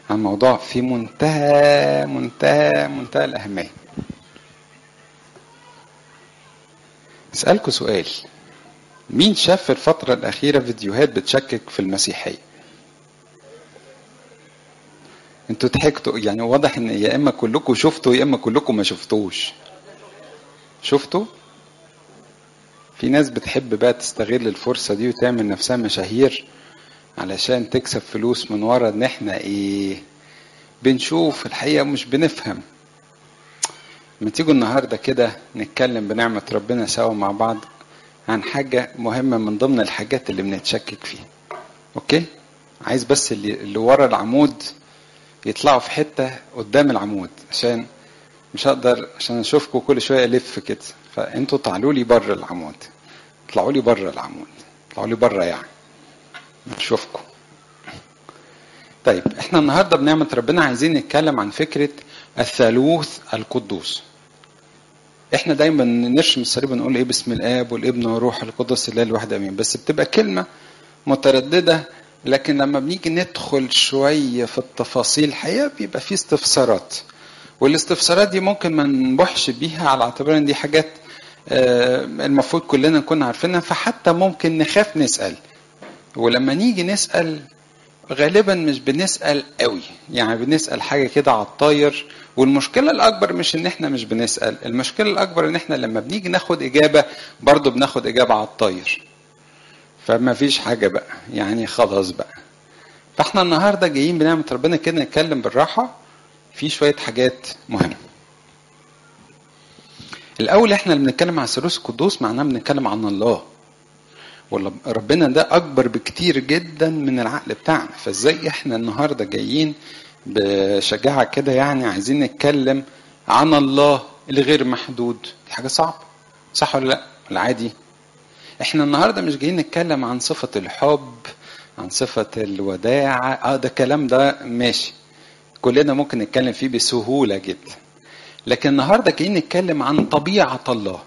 عن موضوع في منتهى منتهى منتهى الأهمية أسألكوا سؤال مين شاف في الفترة الأخيرة فيديوهات بتشكك في المسيحية؟ انتوا ضحكتوا يعني واضح ان يا اما كلكم شفتوا يا اما كلكم ما شفتوش شفتوا في ناس بتحب بقى تستغل الفرصة دي وتعمل نفسها مشاهير علشان تكسب فلوس من ورا ان احنا ايه بنشوف الحقيقة مش بنفهم ما تيجوا النهاردة كده نتكلم بنعمة ربنا سوا مع بعض عن حاجة مهمة من ضمن الحاجات اللي بنتشكك فيها اوكي عايز بس اللي, اللي ورا العمود يطلعوا في حتة قدام العمود عشان مش هقدر عشان اشوفكم كل شوية الف كده فانتوا طلعوا لي بره العمود اطلعوا لي بره العمود اطلعوا لي بره يعني نشوفكم طيب احنا النهارده بنعمة ربنا عايزين نتكلم عن فكرة الثالوث القدوس احنا دايما نرشم الصليب ونقول ايه باسم الاب والابن والروح القدس الله الواحد امين بس بتبقى كلمة مترددة لكن لما بنيجي ندخل شوية في التفاصيل الحقيقة بيبقى في استفسارات والاستفسارات دي ممكن ما نبحش بيها على اعتبار ان دي حاجات المفروض كلنا نكون عارفينها فحتى ممكن نخاف نسأل ولما نيجي نسأل غالبا مش بنسأل قوي يعني بنسأل حاجة كده على الطاير والمشكلة الأكبر مش إن إحنا مش بنسأل المشكلة الأكبر إن إحنا لما بنيجي ناخد إجابة برضه بناخد إجابة على الطاير فما فيش حاجة بقى يعني خلاص بقى فإحنا النهاردة جايين بنعمة ربنا كده نتكلم بالراحة في شوية حاجات مهمة الأول إحنا اللي بنتكلم عن الثالوث القدوس معناه بنتكلم عن الله ولا ربنا ده اكبر بكتير جدا من العقل بتاعنا فازاي احنا النهارده جايين بشجاعه كده يعني عايزين نتكلم عن الله الغير محدود دي حاجه صعبه صح ولا لا العادي احنا النهارده مش جايين نتكلم عن صفه الحب عن صفه الوداعه اه ده كلام ده ماشي كلنا ممكن نتكلم فيه بسهوله جدا لكن النهارده جايين نتكلم عن طبيعه الله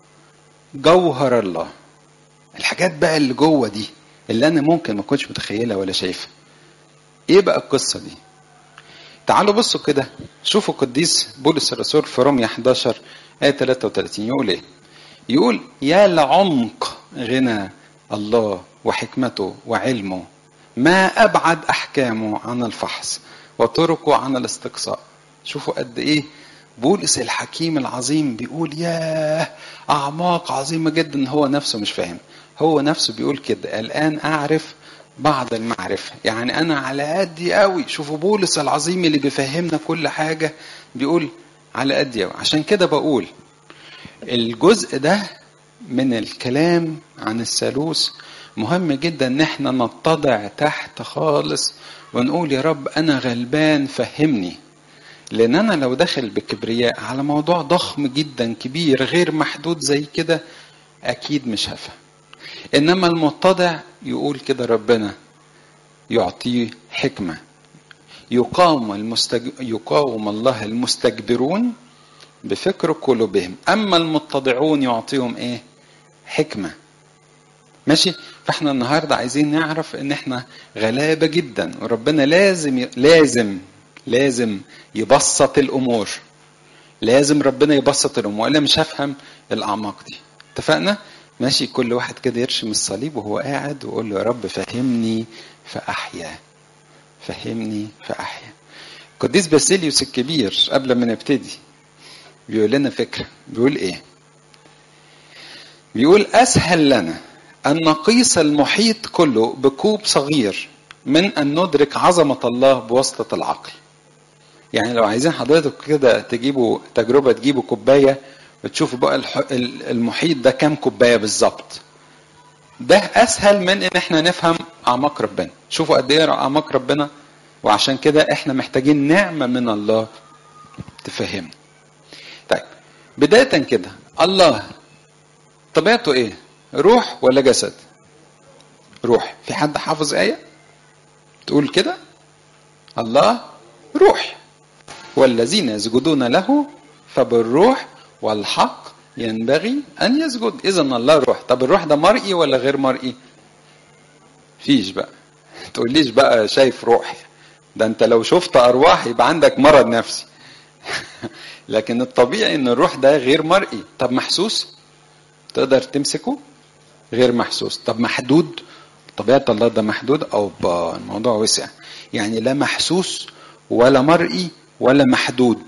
جوهر الله الحاجات بقى اللي جوه دي اللي انا ممكن ما كنتش متخيلها ولا شايفها ايه بقى القصه دي تعالوا بصوا كده شوفوا قديس بولس الرسول في روميا 11 آية 33 يقول ايه؟ يقول يا لعمق غنى الله وحكمته وعلمه ما أبعد أحكامه عن الفحص وطرقه عن الاستقصاء شوفوا قد إيه بولس الحكيم العظيم بيقول ياه أعماق عظيمة جدا هو نفسه مش فاهم هو نفسه بيقول كده الآن أعرف بعض المعرفة يعني أنا على قدي قوي شوفوا بولس العظيم اللي بيفهمنا كل حاجة بيقول على قدي قوي عشان كده بقول الجزء ده من الكلام عن الثالوث مهم جدا ان احنا نتضع تحت خالص ونقول يا رب انا غلبان فهمني لان انا لو داخل بكبرياء على موضوع ضخم جدا كبير غير محدود زي كده اكيد مش هفهم انما المتضع يقول كده ربنا يعطيه حكمه يقاوم المستج... يقاوم الله المستكبرون بفكر قلوبهم اما المتضعون يعطيهم ايه حكمه ماشي فاحنا النهارده عايزين نعرف ان احنا غلابه جدا وربنا لازم ي... لازم لازم يبسط الامور لازم ربنا يبسط الامور انا مش هفهم الاعماق دي اتفقنا ماشي كل واحد كده يرشم الصليب وهو قاعد ويقول له يا رب فهمني فاحيا فهمني فاحيا قديس باسيليوس الكبير قبل ما نبتدي بيقول لنا فكره بيقول ايه بيقول اسهل لنا ان نقيس المحيط كله بكوب صغير من ان ندرك عظمه الله بواسطه العقل يعني لو عايزين حضرتك كده تجيبوا تجربه تجيبوا كوبايه وتشوفوا بقى المحيط ده كام كوبايه بالظبط ده اسهل من ان احنا نفهم اعماق ربنا شوفوا قد ايه اعماق ربنا وعشان كده احنا محتاجين نعمه من الله تفهمنا طيب بدايه كده الله طبيعته ايه روح ولا جسد روح في حد حافظ ايه تقول كده الله روح والذين يسجدون له فبالروح والحق ينبغي ان يسجد اذا الله روح طب الروح ده مرئي ولا غير مرئي فيش بقى تقوليش بقى شايف روح ده انت لو شفت ارواح يبقى عندك مرض نفسي لكن الطبيعي ان الروح ده غير مرئي طب محسوس تقدر تمسكه غير محسوس طب محدود طبيعة الله ده محدود او الموضوع وسع يعني لا محسوس ولا مرئي ولا محدود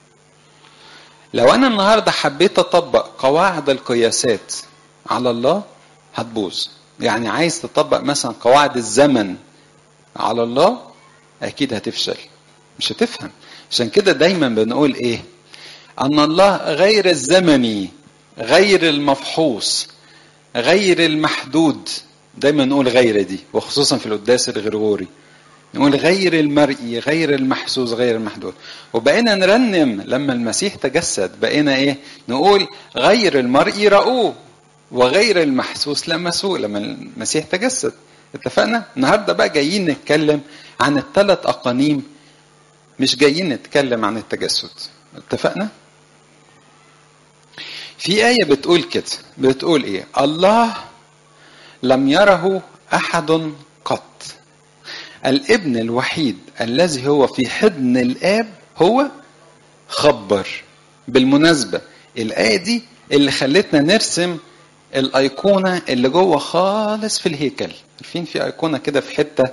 لو انا النهارده حبيت اطبق قواعد القياسات على الله هتبوظ يعني عايز تطبق مثلا قواعد الزمن على الله اكيد هتفشل مش هتفهم عشان كده دايما بنقول ايه ان الله غير الزمني غير المفحوص غير المحدود دايما نقول غير دي وخصوصا في القداس الغرغوري نقول غير المرئي غير المحسوس غير المحدود وبقينا نرنم لما المسيح تجسد بقينا ايه نقول غير المرئي رأوه وغير المحسوس لمسوه لما المسيح تجسد اتفقنا النهارده بقى جايين نتكلم عن الثلاث اقانيم مش جايين نتكلم عن التجسد اتفقنا في آية بتقول كده بتقول ايه الله لم يره أحد قط الابن الوحيد الذي هو في حضن الآب هو خبر بالمناسبة الآية دي اللي خلتنا نرسم الأيقونة اللي جوه خالص في الهيكل عارفين في أيقونة كده في حتة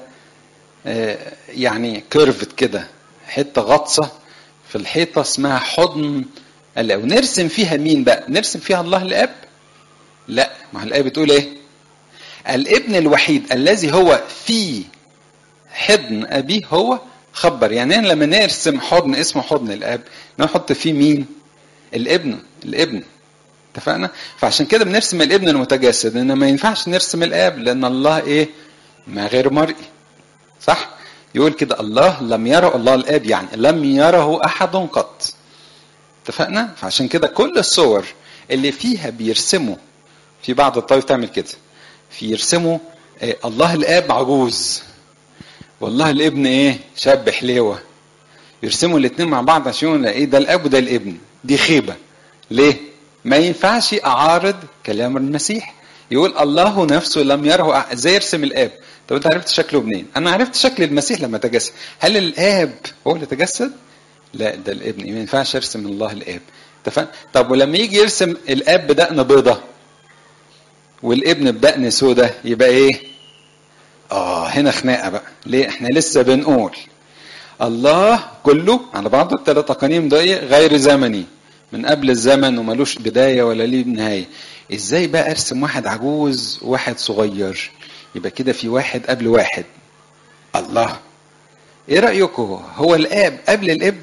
يعني كيرفت كده حتة غطسة في الحيطة اسمها حضن الآب ونرسم فيها مين بقى نرسم فيها الله الآب لا ما الآية بتقول ايه الابن الوحيد الذي هو في حضن أبيه هو خبر يعني لما نرسم حضن اسمه حضن الآب نحط فيه مين الابن الابن اتفقنا فعشان كده بنرسم الابن المتجسد ان ما ينفعش نرسم الاب لان الله ايه ما غير مرئي صح يقول كده الله لم يره الله الاب يعني لم يره احد قط اتفقنا فعشان كده كل الصور اللي فيها بيرسموا في بعض الطائف تعمل كده في يرسموا إيه الله الاب عجوز والله الابن ايه شاب حليوه يرسموا الاثنين مع بعض عشان ايه ده الاب وده الابن دي خيبه ليه ما ينفعش اعارض كلام المسيح يقول الله نفسه لم يره ازاي يرسم الاب طب انت عرفت شكله منين انا عرفت شكل المسيح لما تجسد هل الاب هو اللي تجسد لا ده الابن ما ينفعش ارسم الله الاب اتفقنا طب ولما يجي يرسم الاب بدقن بيضه والابن بدقن سودا يبقى ايه اه هنا خناقه بقى ليه احنا لسه بنقول الله كله على بعض الثلاث اقانيم ده غير زمني من قبل الزمن وملوش بدايه ولا ليه نهايه ازاي بقى ارسم واحد عجوز وواحد صغير يبقى كده في واحد قبل واحد الله ايه رايكم هو الاب قبل الابن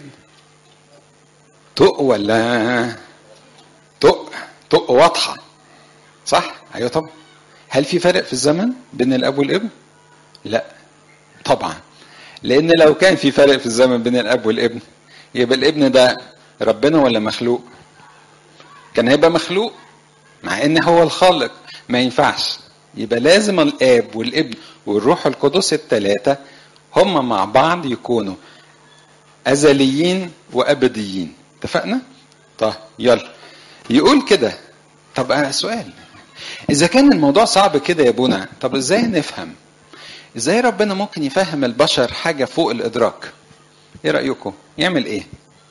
طق ولا طق طق واضحه صح ايوه طبعا هل في فرق في الزمن بين الاب والابن لا طبعا لان لو كان في فرق في الزمن بين الاب والابن يبقى الابن ده ربنا ولا مخلوق كان هيبقى مخلوق مع ان هو الخالق ما ينفعش يبقى لازم الاب والابن والروح القدس الثلاثه هم مع بعض يكونوا ازليين وابديين اتفقنا طيب يلا يقول كده طب سؤال اذا كان الموضوع صعب كده يا ابونا طب ازاي نفهم ازاي ربنا ممكن يفهم البشر حاجه فوق الادراك ايه رايكم يعمل ايه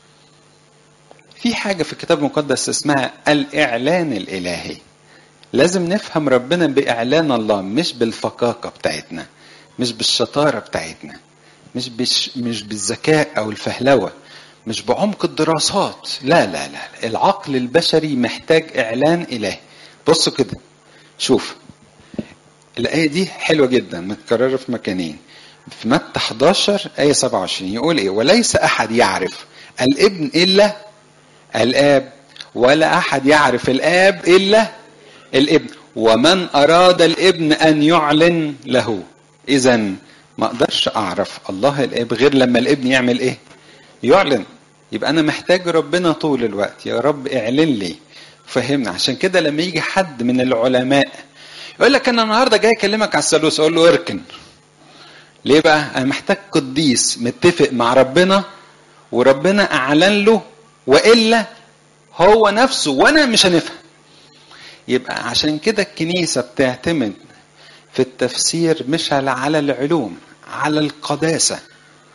في حاجة في الكتاب المقدس اسمها الإعلان الإلهي لازم نفهم ربنا بإعلان الله مش بالفقاقة بتاعتنا مش بالشطارة بتاعتنا مش بش مش بالذكاء أو الفهلوة مش بعمق الدراسات لا لا لا العقل البشري محتاج إعلان إلهي بصوا كده شوف الآية دي حلوة جدا متكررة في مكانين في متى 11 آية 27 يقول إيه وليس أحد يعرف الابن إلا الآب ولا أحد يعرف الآب إلا الابن ومن أراد الابن أن يعلن له إذا ما أقدرش أعرف الله الآب غير لما الابن يعمل إيه يعلن يبقى أنا محتاج ربنا طول الوقت يا رب اعلن لي فهمنا عشان كده لما يجي حد من العلماء يقول لك أنا النهاردة جاي أكلمك على الثالوث أقول له اركن ليه بقى أنا محتاج قديس متفق مع ربنا وربنا أعلن له والا هو نفسه وانا مش هنفهم يبقى عشان كده الكنيسه بتعتمد في التفسير مش على على العلوم على القداسه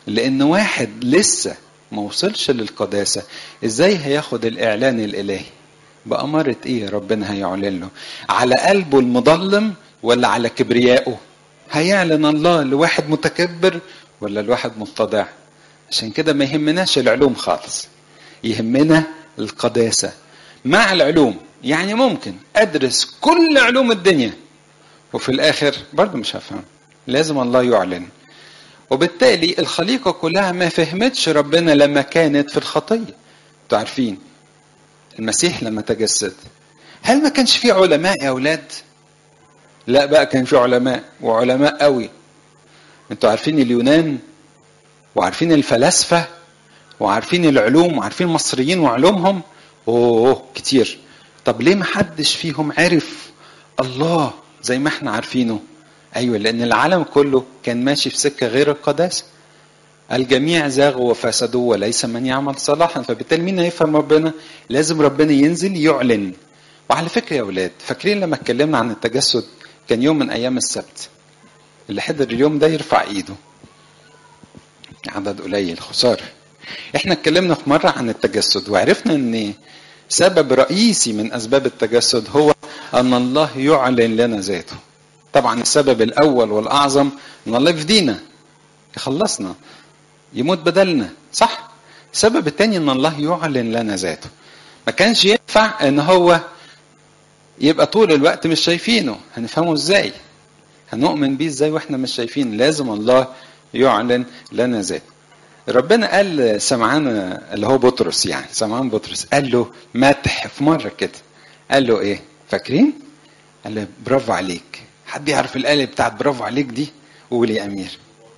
لان واحد لسه ما وصلش للقداسه ازاي هياخد الاعلان الالهي بأمارة ايه ربنا هيعلن له على قلبه المضلم ولا على كبريائه هيعلن الله لواحد متكبر ولا لواحد متضع عشان كده ما يهمناش العلوم خالص يهمنا القداسة مع العلوم يعني ممكن أدرس كل علوم الدنيا وفي الآخر برضه مش هفهم لازم الله يعلن وبالتالي الخليقة كلها ما فهمتش ربنا لما كانت في الخطية انتوا عارفين المسيح لما تجسد هل ما كانش فيه علماء يا أولاد لا بقى كان فيه علماء وعلماء قوي انتوا عارفين اليونان وعارفين الفلاسفة وعارفين العلوم وعارفين المصريين وعلومهم اوه كتير طب ليه ما حدش فيهم عرف الله زي ما احنا عارفينه ايوه لان العالم كله كان ماشي في سكه غير القداسه الجميع زاغوا وفسدوا وليس من يعمل صلاحا فبالتالي مين هيفهم ربنا لازم ربنا ينزل يعلن وعلى فكره يا اولاد فاكرين لما اتكلمنا عن التجسد كان يوم من ايام السبت اللي حضر اليوم ده يرفع ايده عدد قليل خساره احنا اتكلمنا في مره عن التجسد وعرفنا ان سبب رئيسي من اسباب التجسد هو ان الله يعلن لنا ذاته طبعا السبب الاول والاعظم ان الله يفدينا يخلصنا يموت بدلنا صح السبب الثاني ان الله يعلن لنا ذاته ما كانش ينفع ان هو يبقى طول الوقت مش شايفينه هنفهمه ازاي هنؤمن بيه ازاي واحنا مش شايفين لازم الله يعلن لنا ذاته ربنا قال سمعان اللي هو بطرس يعني سمعان بطرس قال له مدح في مره كده قال له ايه فاكرين قال له برافو عليك حد يعرف الآية بتاعت برافو عليك دي قول يا أمير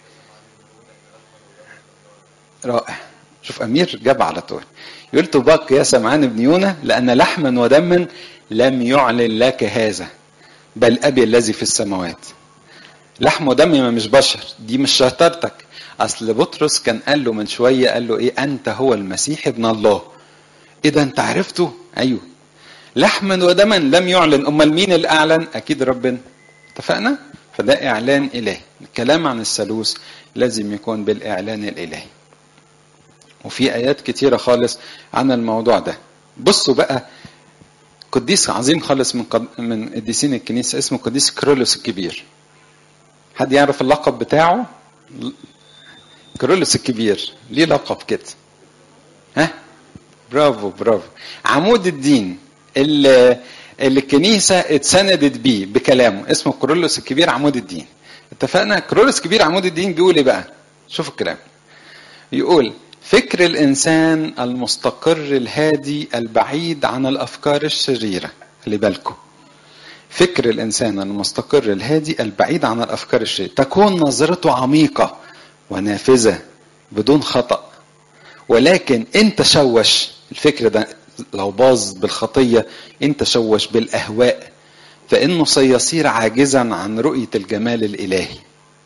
رائع شوف أمير جاب على طول يقول تباق يا سمعان بن يونا لأن لحما ودما لم يعلن لك هذا بل أبي الذي في السماوات لحم ودم ما مش بشر دي مش شطارتك أصل بطرس كان قال له من شوية قال له إيه أنت هو المسيح ابن الله إيه ده أنت عرفته أيوه لحما ودما لم يعلن أمال مين اللي أعلن أكيد ربنا اتفقنا فده إعلان إلهي الكلام عن الثالوث لازم يكون بالإعلان الإلهي وفي آيات كتيرة خالص عن الموضوع ده بصوا بقى قديس عظيم خالص من قد... من قديسين الكنيسة اسمه قديس كرولوس الكبير حد يعرف اللقب بتاعه كرولوس الكبير ليه لقب كده ها برافو برافو عمود الدين اللي اللي الكنيسة اتسندت بيه بكلامه اسمه كرولوس الكبير عمود الدين اتفقنا كرولوس الكبير عمود الدين بيقول ايه بقى شوفوا الكلام يقول فكر الانسان المستقر الهادي البعيد عن الافكار الشريره خلي بالكم فكر الانسان المستقر الهادي البعيد عن الافكار الشريره تكون نظرته عميقه ونافذه بدون خطا ولكن انت شوش الفكر ده لو باظ بالخطيه انت شوش بالاهواء فانه سيصير عاجزا عن رؤيه الجمال الالهي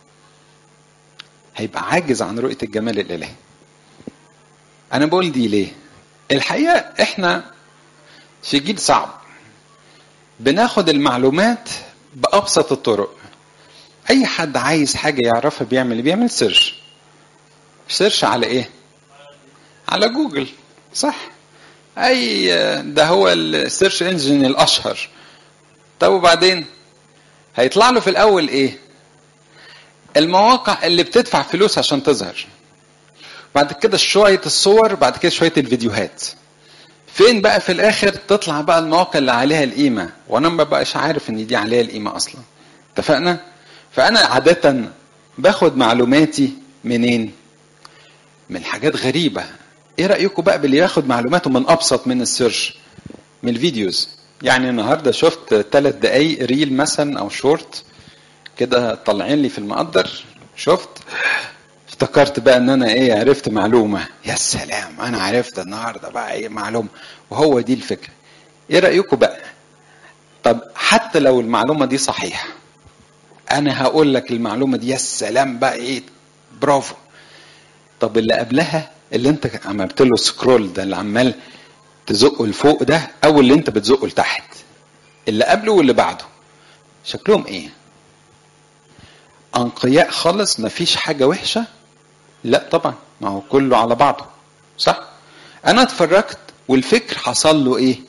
هيبقى عاجز عن رؤيه الجمال الالهي انا بقول دي ليه الحقيقه احنا في جيل صعب بناخد المعلومات بابسط الطرق اي حد عايز حاجه يعرفها بيعمل بيعمل سيرش سيرش على ايه على جوجل صح اي ده هو السيرش انجن الاشهر طب وبعدين هيطلع له في الاول ايه المواقع اللي بتدفع فلوس عشان تظهر بعد كده شويه الصور بعد كده شويه الفيديوهات فين بقى في الاخر تطلع بقى المواقع اللي عليها القيمه وانا ما بقاش عارف ان دي عليها القيمه اصلا اتفقنا فانا عاده باخد معلوماتي منين من حاجات غريبه ايه رايكم بقى باللي ياخد معلوماته من ابسط من السيرش من الفيديوز يعني النهارده شفت ثلاث دقايق ريل مثلا او شورت كده طالعين لي في المقدر شفت افتكرت بقى ان انا ايه عرفت معلومه يا سلام انا عرفت النهارده بقى ايه معلومه وهو دي الفكره ايه رايكم بقى طب حتى لو المعلومه دي صحيحه انا هقول لك المعلومه دي يا سلام بقى ايه برافو طب اللي قبلها اللي انت عملت له سكرول ده اللي عمال تزقه لفوق ده او اللي انت بتزقه لتحت اللي قبله واللي بعده شكلهم ايه انقياء خالص مفيش حاجه وحشه لا طبعا ما هو كله على بعضه صح انا اتفرجت والفكر حصل له ايه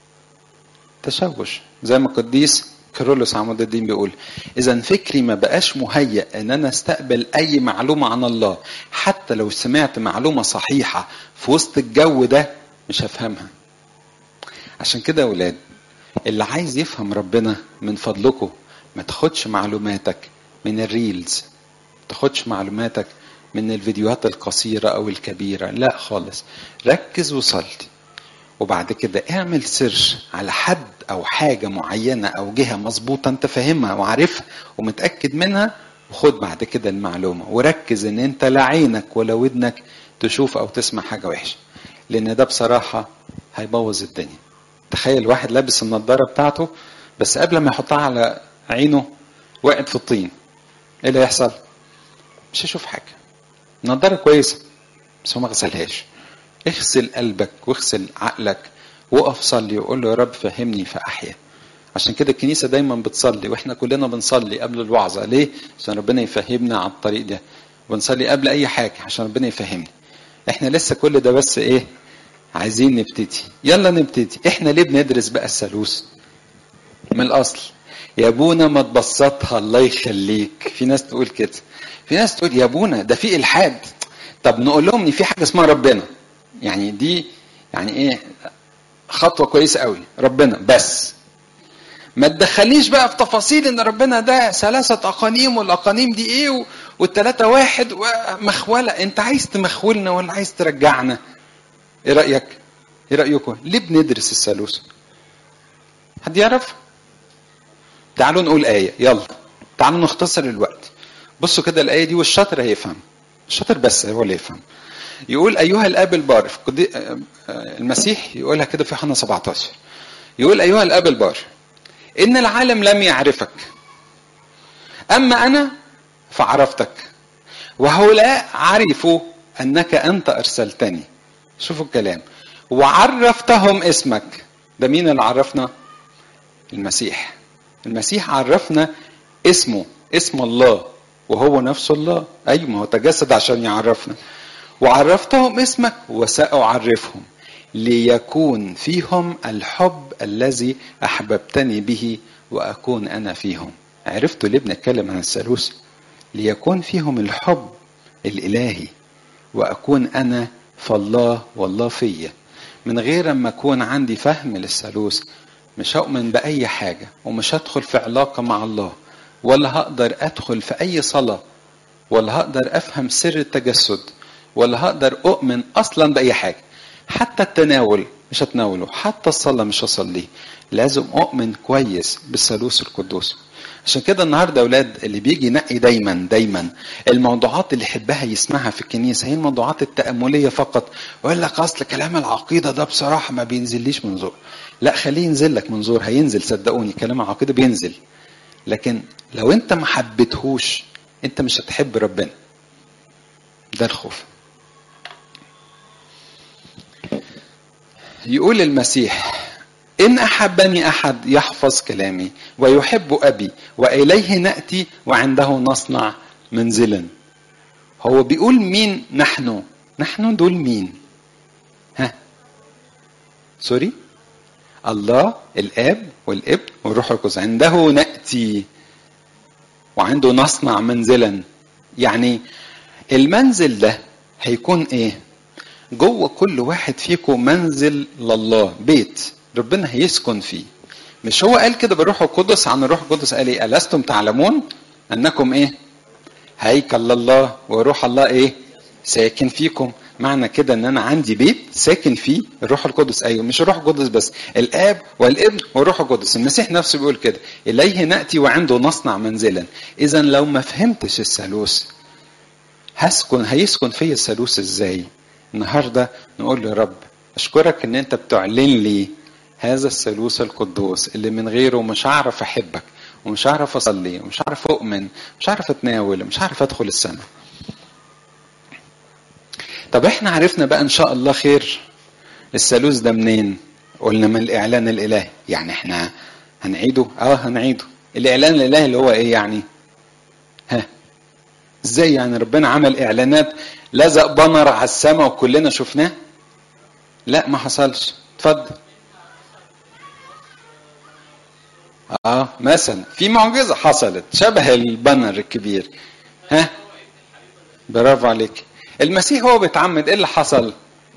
تشوش زي ما القديس كيرلس عمود الدين بيقول اذا فكري ما بقاش مهيأ ان انا استقبل اي معلومه عن الله حتى لو سمعت معلومه صحيحه في وسط الجو ده مش هفهمها عشان كده يا اولاد اللي عايز يفهم ربنا من فضلكم ما تاخدش معلوماتك من الريلز ما تاخدش معلوماتك من الفيديوهات القصيرة أو الكبيرة لا خالص ركز وصلي وبعد كده اعمل سيرش على حد أو حاجة معينة أو جهة مظبوطة أنت فاهمها وعارفها ومتأكد منها وخد بعد كده المعلومة وركز إن أنت لا عينك ولا ودنك تشوف أو تسمع حاجة وحشة لأن ده بصراحة هيبوظ الدنيا تخيل واحد لابس النضارة بتاعته بس قبل ما يحطها على عينه واقد في الطين ايه اللي هيحصل؟ مش هيشوف حاجة نضارة كويسة بس هو ما غسلهاش اغسل قلبك واغسل عقلك وقف صلي وقول له يا رب فهمني فأحيا عشان كده الكنيسة دايما بتصلي واحنا كلنا بنصلي قبل الوعظة ليه؟ عشان ربنا يفهمنا على الطريق ده بنصلي قبل أي حاجة عشان ربنا يفهمني احنا لسه كل ده بس ايه عايزين نبتدي يلا نبتدي احنا ليه بندرس بقى الثالوث من الاصل يا ابونا ما تبسطها الله يخليك في ناس تقول كده في ناس تقول يا ابونا ده في الحاد طب نقول لهم ان في حاجه اسمها ربنا يعني دي يعني ايه خطوه كويسه قوي ربنا بس ما تدخليش بقى في تفاصيل ان ربنا ده ثلاثه اقانيم والاقانيم دي ايه والثلاثه واحد ومخوله انت عايز تمخولنا ولا عايز ترجعنا ايه رايك ايه رايكم ليه بندرس الثالوث حد يعرف تعالوا نقول ايه يلا تعالوا نختصر الوقت بصوا كده الايه دي والشاطر هيفهم الشاطر بس هو اللي يفهم يقول ايها الاب البار المسيح يقولها كده في يوحنا 17 يقول ايها الاب البار ان العالم لم يعرفك اما انا فعرفتك وهؤلاء عرفوا انك انت ارسلتني شوفوا الكلام وعرفتهم اسمك ده مين اللي عرفنا المسيح المسيح عرفنا اسمه اسم الله وهو نفس الله ايوه ما هو تجسد عشان يعرفنا وعرفتهم اسمك وساعرفهم ليكون فيهم الحب الذي احببتني به واكون انا فيهم عرفتوا ليه بنتكلم عن الثالوث ليكون فيهم الحب الالهي واكون انا فالله والله فيا من غير ما اكون عندي فهم للثالوث مش هؤمن باي حاجه ومش هدخل في علاقه مع الله ولا هقدر ادخل في اي صلاه ولا هقدر افهم سر التجسد ولا هقدر اؤمن اصلا باي حاجه حتى التناول مش هتناوله حتى الصلاه مش هصليه لازم اؤمن كويس بالثالوث القدوس عشان كده النهارده اولاد اللي بيجي ينقي دايما دايما الموضوعات اللي يحبها يسمعها في الكنيسه هي الموضوعات التامليه فقط ويقول لك اصل كلام العقيده ده بصراحه ما بينزليش من زور لا خليه ينزل لك من زور هينزل صدقوني كلام العقيده بينزل لكن لو انت ما حبيتهوش انت مش هتحب ربنا ده الخوف يقول المسيح إن أحبني أحد يحفظ كلامي ويحب أبي وإليه نأتي وعنده نصنع منزلا هو بيقول مين نحن نحن دول مين ها سوري الله الاب والابن والروح القدس عنده ناتي وعنده نصنع منزلا يعني المنزل ده هيكون ايه جوه كل واحد فيكم منزل لله بيت ربنا هيسكن فيه مش هو قال كده بالروح القدس عن الروح القدس قال ايه ألستم تعلمون أنكم ايه هيكل لله وروح الله ايه ساكن فيكم معنى كده ان انا عندي بيت ساكن فيه الروح القدس ايوه مش الروح القدس بس الاب والابن والروح القدس المسيح نفسه بيقول كده اليه ناتي وعنده نصنع منزلا اذا لو ما فهمتش الثالوث هسكن هيسكن فيا الثالوث ازاي النهارده نقول له يا رب اشكرك ان انت بتعلن لي هذا الثالوث القدوس اللي من غيره مش هعرف احبك ومش هعرف اصلي ومش هعرف اؤمن مش هعرف اتناول مش هعرف ادخل السماء طب احنا عرفنا بقى ان شاء الله خير الثالوث ده منين قلنا من الاعلان الالهي يعني احنا هنعيده اه هنعيده الاعلان الالهي اللي هو ايه يعني ها ازاي يعني ربنا عمل اعلانات لزق بانر على السماء وكلنا شفناه لا ما حصلش اتفضل اه مثلا في معجزه حصلت شبه البانر الكبير ها برافو عليك المسيح هو بيتعمد ايه اللي حصل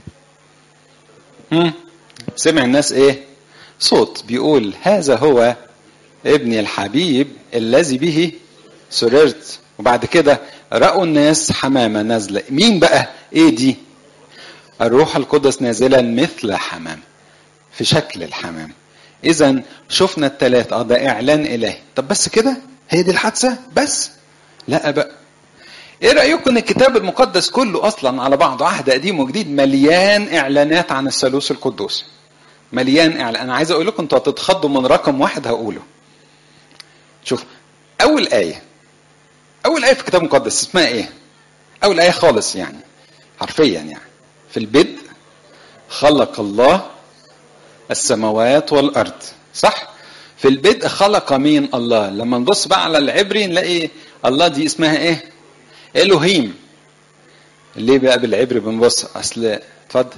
هم؟ سمع الناس ايه صوت بيقول هذا هو ابني الحبيب الذي به سررت وبعد كده رأوا الناس حمامة نازلة مين بقى ايه دي الروح القدس نازلا مثل حمام في شكل الحمام اذا شفنا الثلاث اه ده اعلان الهي طب بس كده هي دي الحادثه بس لا بقى ايه رايكم ان الكتاب المقدس كله اصلا على بعضه عهد قديم وجديد مليان اعلانات عن الثالوث القدوس مليان اعلان انا عايز اقول لكم انتوا هتتخضوا من رقم واحد هقوله شوف اول ايه اول ايه في الكتاب المقدس اسمها ايه اول ايه خالص يعني حرفيا يعني في البدء خلق الله السماوات والارض صح في البدء خلق مين الله لما نبص بقى على العبري نلاقي الله دي اسمها ايه الوهيم ليه بقى بالعبري بنبص اصل اتفضل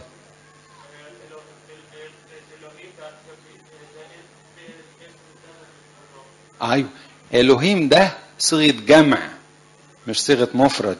ايوه الوهيم ده صيغه جمع مش صيغه مفرد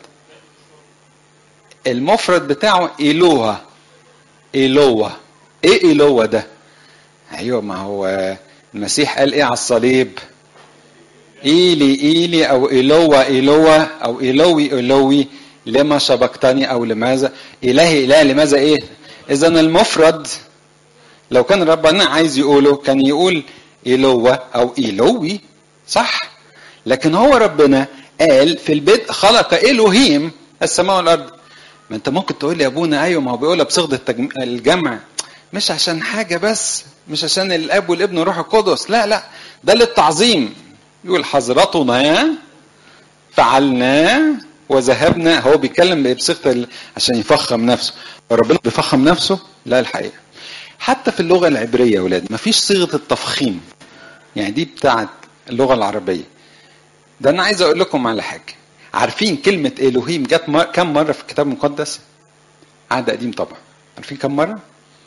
المفرد بتاعه إلوها إلوة إيه إلوة ده؟ أيوه ما هو المسيح قال إيه على الصليب؟ إيلي إيلي أو إلوة إلوة أو إلوي إلوي لما شبكتني أو لماذا؟ إلهي إله لماذا إيه؟ إذا المفرد لو كان ربنا عايز يقوله كان يقول إلوة أو إلوي صح؟ لكن هو ربنا قال في البدء خلق إلوهيم السماء والأرض ما انت ممكن تقول لي يا ابونا ايوه ما هو بيقولها بصيغه التجم... الجمع مش عشان حاجه بس مش عشان الاب والابن والروح القدس لا لا ده للتعظيم يقول حضرتنا فعلنا وذهبنا هو بيتكلم بصيغه ال... عشان يفخم نفسه ربنا بيفخم نفسه لا الحقيقه حتى في اللغه العبريه يا ولاد ما فيش صيغه التفخيم يعني دي بتاعت اللغه العربيه ده انا عايز اقول لكم على حاجه عارفين كلمة إلوهيم جت مر... كم مرة في الكتاب المقدس؟ عهد قديم طبعا. عارفين كم مرة؟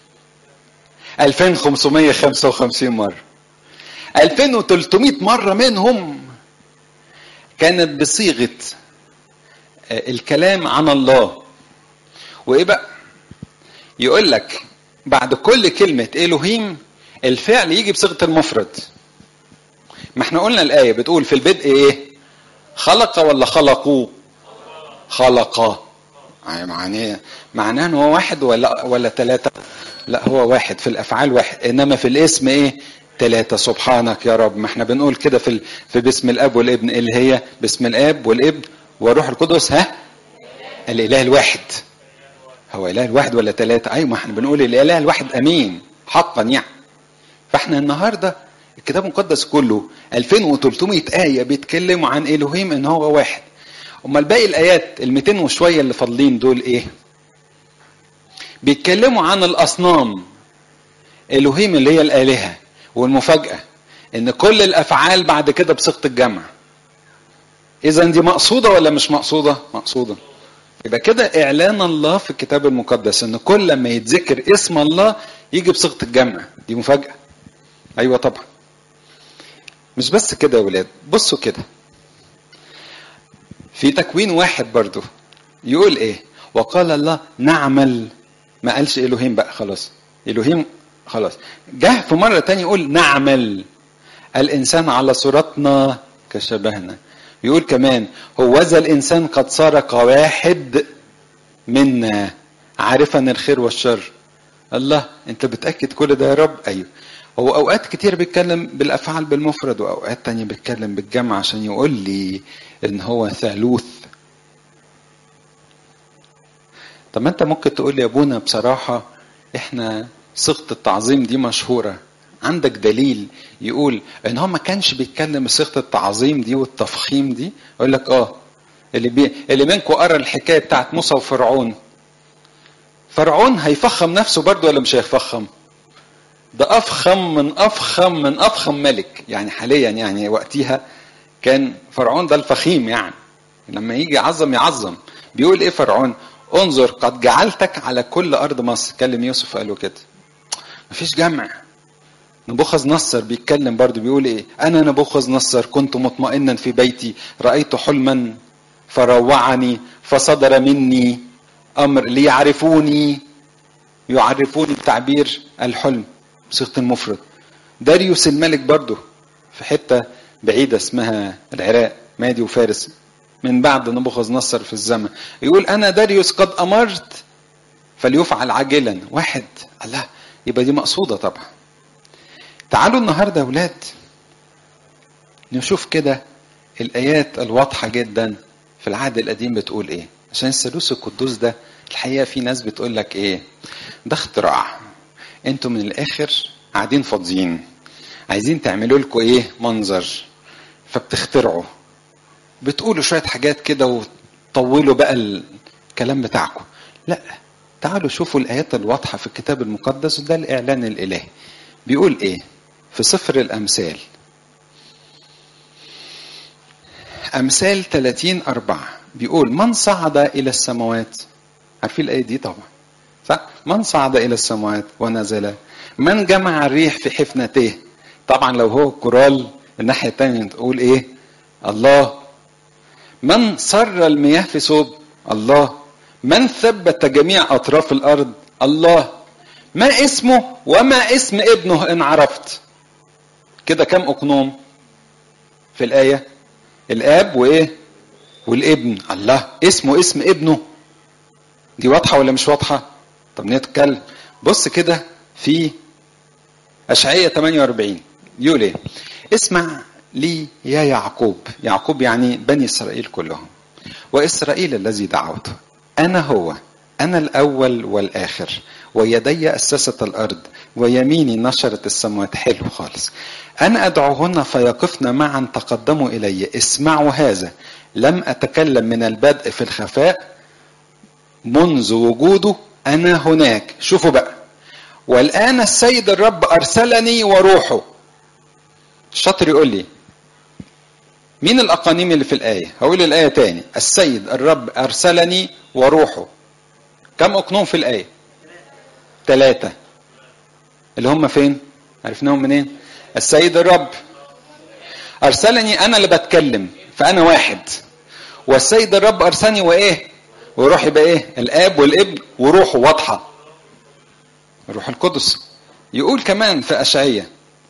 2555 مرة. 2300 مرة منهم كانت بصيغة الكلام عن الله. وإيه بقى؟ يقول لك بعد كل كلمة إلوهيم الفعل يجي بصيغة المفرد. ما احنا قلنا الآية بتقول في البدء إيه؟ خلق ولا خلقوا خلق معناه معناه ان هو واحد ولا ولا ثلاثة لا هو واحد في الافعال واحد انما في الاسم ايه ثلاثة سبحانك يا رب ما احنا بنقول كده في ال... في باسم الاب والابن اللي هي باسم الاب والابن والروح القدس ها الاله الواحد هو اله الواحد ولا ثلاثة ايوه ما احنا بنقول الاله الواحد امين حقا يعني فاحنا النهارده الكتاب المقدس كله 2300 آية بيتكلموا عن إلهيم إن هو واحد. أمال باقي الآيات ال 200 وشوية اللي فاضلين دول إيه؟ بيتكلموا عن الأصنام. إلهيم اللي هي الآلهة والمفاجأة إن كل الأفعال بعد كده بصيغة الجمع. إذا دي مقصودة ولا مش مقصودة؟ مقصودة. يبقى كده إعلان الله في الكتاب المقدس إن كل ما يتذكر اسم الله يجي بصيغة الجمع. دي مفاجأة. أيوه طبعًا. مش بس كده يا ولاد بصوا كده في تكوين واحد برضو يقول ايه وقال الله نعمل ما قالش الوهيم بقى خلاص الوهيم خلاص جه في مرة تانية يقول نعمل الإنسان على صورتنا كشبهنا يقول كمان هوذا الإنسان قد صار كواحد منا عارفا الخير والشر الله انت بتأكد كل ده يا رب ايوه هو اوقات كتير بيتكلم بالافعال بالمفرد واوقات تانية بيتكلم بالجمع عشان يقول لي ان هو ثالوث طب ما انت ممكن تقول لي يا ابونا بصراحة احنا صيغة التعظيم دي مشهورة عندك دليل يقول ان هو ما كانش بيتكلم صيغة التعظيم دي والتفخيم دي يقول لك اه اللي بي... اللي منكم قرا الحكايه بتاعت موسى وفرعون فرعون هيفخم نفسه برضه ولا مش هيفخم؟ ده افخم من افخم من افخم ملك يعني حاليا يعني وقتها كان فرعون ده الفخيم يعني لما يجي يعظم يعظم بيقول ايه فرعون انظر قد جعلتك على كل ارض مصر كلم يوسف قال له كده مفيش جمع نبوخذ نصر بيتكلم برضه بيقول ايه انا نبوخذ نصر كنت مطمئنا في بيتي رايت حلما فروعني فصدر مني امر ليعرفوني يعرفوني بتعبير الحلم بصيغه المفرد داريوس الملك برضه في حته بعيده اسمها العراق مادي وفارس من بعد نبوخذ نصر في الزمن يقول انا داريوس قد امرت فليفعل عاجلا واحد الله يبقى دي مقصوده طبعا تعالوا النهارده يا اولاد نشوف كده الايات الواضحه جدا في العهد القديم بتقول ايه عشان الثالوث القدوس ده الحقيقه في ناس بتقول لك ايه ده اختراع انتوا من الاخر قاعدين فاضيين عايزين تعملوا لكم ايه منظر فبتخترعوا بتقولوا شويه حاجات كده وطولوا بقى الكلام بتاعكم لا تعالوا شوفوا الايات الواضحه في الكتاب المقدس وده الاعلان الالهي بيقول ايه في سفر الامثال امثال 30 4 بيقول من صعد الى السماوات عارفين الايه دي طبعا صح من صعد الى السماوات ونزل من جمع الريح في حفنته طبعا لو هو كورال الناحيه الثانيه تقول ايه الله من سر المياه في ثوب الله من ثبت جميع اطراف الارض الله ما اسمه وما اسم ابنه ان عرفت كده كم اقنوم في الايه الاب وايه والابن الله اسمه اسم ابنه دي واضحه ولا مش واضحه طب نتكلم بص كده في اشعياء 48 يقول ايه اسمع لي يا يعقوب يعقوب يعني بني اسرائيل كلهم واسرائيل الذي دعوته انا هو انا الاول والاخر ويدي اسست الارض ويميني نشرت السماوات حلو خالص انا ادعوهن فيقفن معا تقدموا الي اسمعوا هذا لم اتكلم من البدء في الخفاء منذ وجوده انا هناك شوفوا بقى والان السيد الرب ارسلني وروحه الشاطر يقول لي مين الاقانيم اللي في الايه هقول الايه تاني السيد الرب ارسلني وروحه كم اقنوم في الايه ثلاثه اللي هم فين عرفناهم منين السيد الرب ارسلني انا اللي بتكلم فانا واحد والسيد الرب ارسلني وايه وروح يبقى ايه الاب والابن وروحه واضحه الروح القدس يقول كمان في اشعياء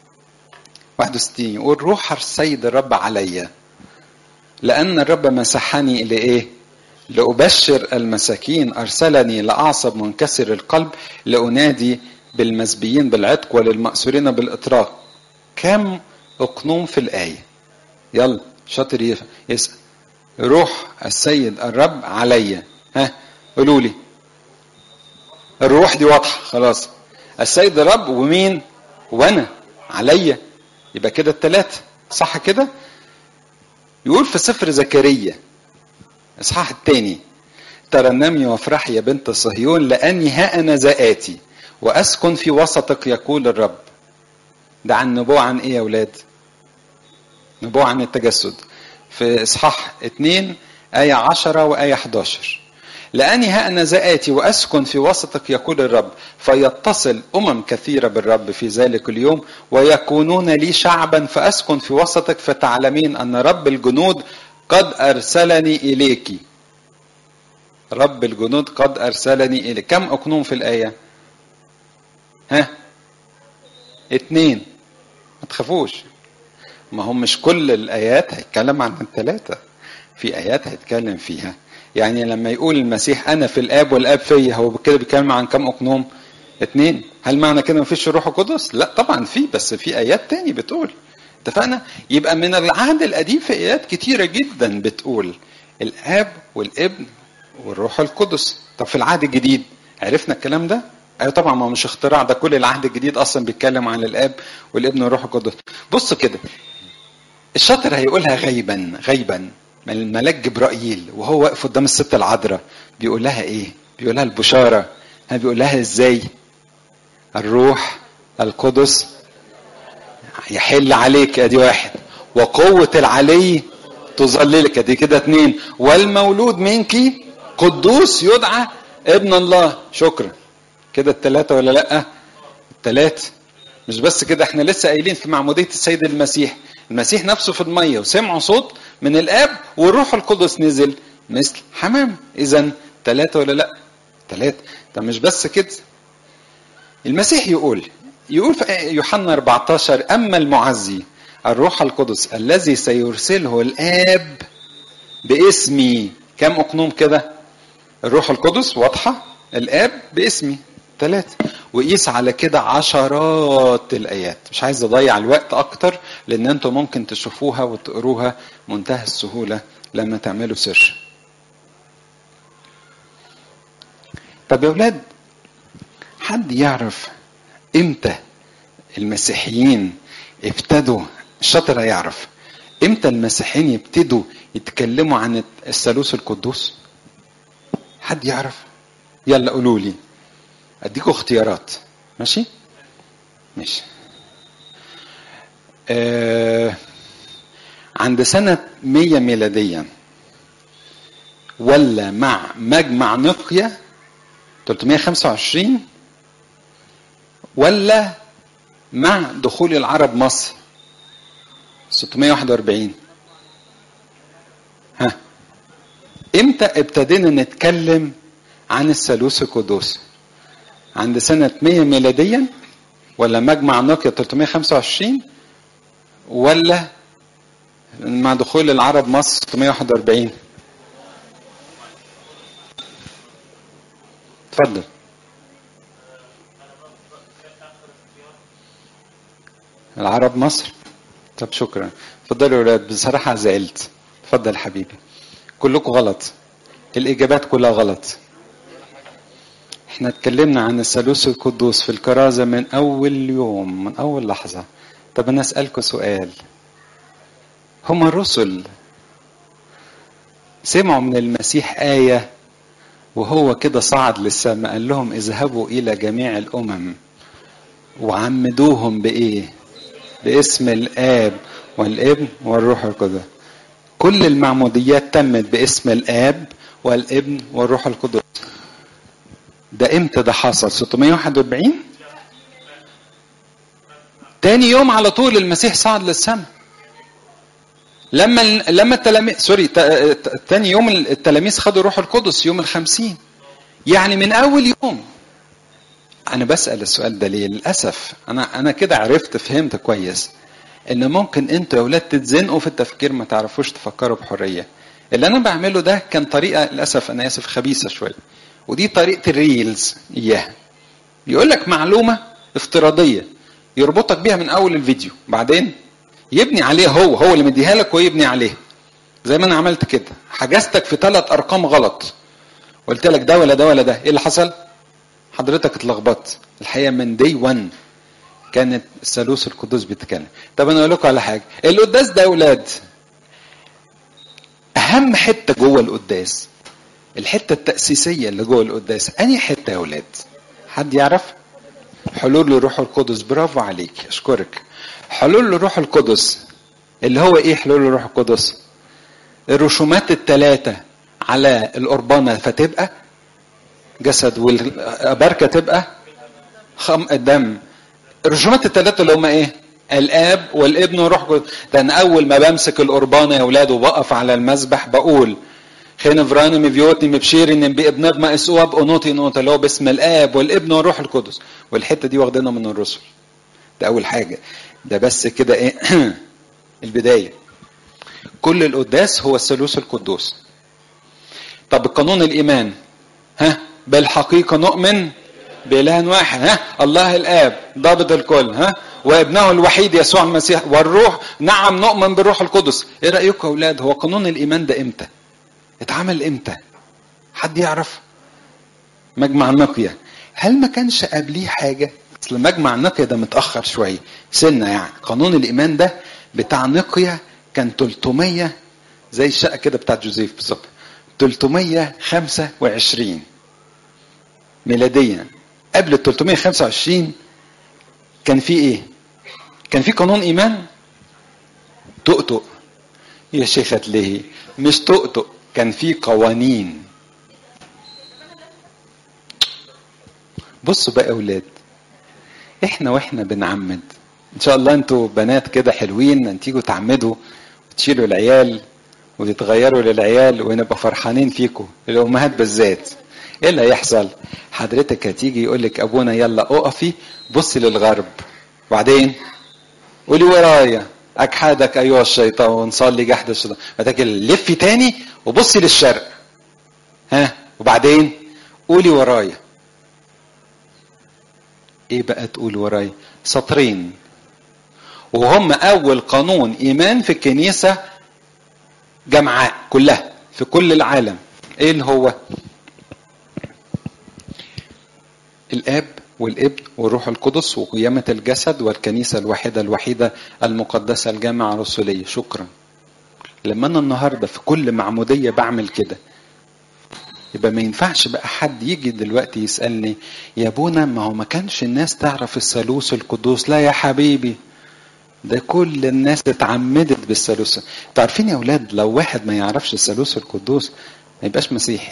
61 يقول روح السيد الرب عليا لأن الرب مسحني لإيه؟ لأبشر المساكين أرسلني لأعصب منكسر القلب لأنادي بالمسبيين بالعتق وللمأسورين بالإطراق كم أقنوم في الآية يلا شاطر يسأل روح السيد الرب عليا ها قولوا لي الروح دي واضحة خلاص السيد الرب ومين وأنا عليا يبقى كده الثلاثة صح كده يقول في سفر زكريا اصحاح الثاني ترنمي وافرحي يا بنت صهيون لاني ها انا ذا اتي واسكن في وسطك يقول الرب ده عن نبوة عن ايه يا اولاد نبوة عن التجسد في اصحاح 2 آية 10 وآية 11 لأني ها أنا ذاتي وأسكن في وسطك يقول الرب فيتصل أمم كثيرة بالرب في ذلك اليوم ويكونون لي شعبا فأسكن في وسطك فتعلمين أن رب الجنود قد أرسلني إليك رب الجنود قد أرسلني إليك كم أقنوم في الآية ها اتنين ما تخافوش ما هم مش كل الآيات هيتكلم عن الثلاثة في آيات هيتكلم فيها يعني لما يقول المسيح انا في الاب والاب فيا هو كده بيتكلم عن كم اقنوم اتنين هل معنى كده مفيش الروح القدس لا طبعا في بس في ايات تاني بتقول اتفقنا يبقى من العهد القديم في ايات كتيره جدا بتقول الاب والابن والروح القدس طب في العهد الجديد عرفنا الكلام ده ايوه طبعا ما مش اختراع ده كل العهد الجديد اصلا بيتكلم عن الاب والابن والروح القدس بص كده الشاطر هيقولها غيبا غيبا الملاك جبرائيل وهو واقف قدام الست العذراء بيقول لها ايه؟ بيقول لها البشاره بيقول لها ازاي؟ الروح القدس يحل عليك ادي واحد وقوة العلي تظللك دي كده اتنين والمولود منك قدوس يدعى ابن الله شكرا كده التلاتة ولا لا التلاتة مش بس كده احنا لسه قايلين في معمودية السيد المسيح المسيح نفسه في المية وسمعوا صوت من الاب والروح القدس نزل مثل حمام اذا ثلاثة ولا لا ثلاثة طب مش بس كده المسيح يقول يقول في يوحنا 14 اما المعزي الروح القدس الذي سيرسله الاب باسمي كم اقنوم كده الروح القدس واضحه الاب باسمي ثلاثة وقيس على كده عشرات الآيات مش عايز أضيع الوقت أكتر لأن أنتم ممكن تشوفوها وتقروها منتهى السهولة لما تعملوا سيرش طب يا ولاد حد يعرف امتى المسيحيين ابتدوا الشاطر هيعرف امتى المسيحيين يبتدوا يتكلموا عن الثالوث القدوس حد يعرف يلا قولوا لي اديكم اختيارات ماشي ماشي آه عند سنة 100 ميلاديا ولا مع مجمع نقية 325 ولا مع دخول العرب مصر 641 ها امتى ابتدينا نتكلم عن الثالوث القدوس عند سنة 100 ميلاديا ولا مجمع نقيا 325 ولا مع دخول العرب مصر 641 اتفضل العرب مصر طب شكرا اتفضلوا يا ولاد بصراحة زعلت اتفضل حبيبي كلكم غلط الإجابات كلها غلط احنا اتكلمنا عن الثالوث القدوس في الكرازة من أول يوم من أول لحظة طب أنا أسألكم سؤال هم الرسل سمعوا من المسيح آية وهو كده صعد للسماء قال لهم اذهبوا إلى جميع الأمم وعمدوهم بإيه؟ باسم الآب والابن والروح القدس كل المعموديات تمت باسم الآب والابن والروح القدس ده امتى ده حصل 641 تاني يوم على طول المسيح صعد للسماء لما لما التلاميذ سوري تاني يوم التلاميذ خدوا الروح القدس يوم الخمسين يعني من اول يوم انا بسال السؤال ده ليه للاسف انا انا كده عرفت فهمت كويس ان ممكن انتوا يا اولاد تتزنقوا في التفكير ما تعرفوش تفكروا بحريه اللي انا بعمله ده كان طريقه للاسف انا اسف خبيثه شويه ودي طريقه الريلز اياها يقول لك معلومه افتراضيه يربطك بيها من اول الفيديو بعدين يبني عليه هو هو اللي مديها لك ويبني عليه زي ما انا عملت كده حجزتك في ثلاث ارقام غلط قلت لك ده ولا ده ولا ده ايه اللي حصل حضرتك اتلخبطت الحقيقه من دي 1 كانت الثالوث القدوس بيتكلم طب انا اقول لكم على حاجه القداس ده يا اولاد اهم حته جوه القداس الحته التاسيسيه اللي جوه القداس انهي حته يا اولاد حد يعرف حلول الروح القدس برافو عليك اشكرك حلول الروح القدس اللي هو ايه حلول الروح القدس الرسومات الثلاثه على القربانه فتبقى جسد والبركه تبقى خم الدم الرسومات الثلاثه اللي هم ايه الاب والابن والروح القدس ده انا اول ما بمسك القربانه يا اولاد وبقف على المذبح بقول خين فراني مفيوتني مبشيري بابن ما اسوا بقنوتي نوت اللي هو باسم الاب والابن والروح القدس والحته دي واخدينها من الرسل ده اول حاجه ده بس كده ايه البدايه كل القداس هو الثالوث القدوس طب القانون الايمان ها بالحقيقه نؤمن بإله واحد ها الله الآب ضابط الكل ها وابنه الوحيد يسوع المسيح والروح نعم نؤمن بالروح القدس ايه رأيكم يا أولاد هو قانون الإيمان ده إمتى اتعمل إمتى حد يعرف مجمع النقية هل ما كانش قبليه حاجة اصل مجمع النقية ده متأخر شوية سنة يعني قانون الإيمان ده بتاع نقية كان 300 زي الشقة كده بتاع جوزيف بالظبط 325 ميلاديا قبل ال 325 كان في ايه؟ كان في قانون ايمان تؤتؤ يا شيخة ليه مش تقطق كان في قوانين بصوا بقى اولاد احنا واحنا بنعمد ان شاء الله انتوا بنات كده حلوين ان تيجوا تعمدوا وتشيلوا العيال وتتغيروا للعيال ونبقى فرحانين فيكم الامهات بالذات ايه اللي هيحصل حضرتك هتيجي يقول لك ابونا يلا اقفي بصي للغرب وبعدين قولي ورايا اجحدك ايها الشيطان صلي جحد الشيطان بعد لفي تاني وبصي للشرق ها وبعدين قولي ورايا ايه بقى تقول ورايا سطرين وهم اول قانون ايمان في الكنيسه جمعاء كلها في كل العالم ايه اللي هو الاب والابن والروح القدس وقيامة الجسد والكنيسة الواحدة الوحيدة المقدسة الجامعة الرسولية شكرا لما أنا النهاردة في كل معمودية بعمل كده يبقى ما ينفعش بقى حد يجي دلوقتي يسألني يا ابونا ما هو ما كانش الناس تعرف الثالوث القدوس لا يا حبيبي ده كل الناس اتعمدت بالثالوث انتوا عارفين يا اولاد لو واحد ما يعرفش الثالوث القدوس ما يبقاش مسيحي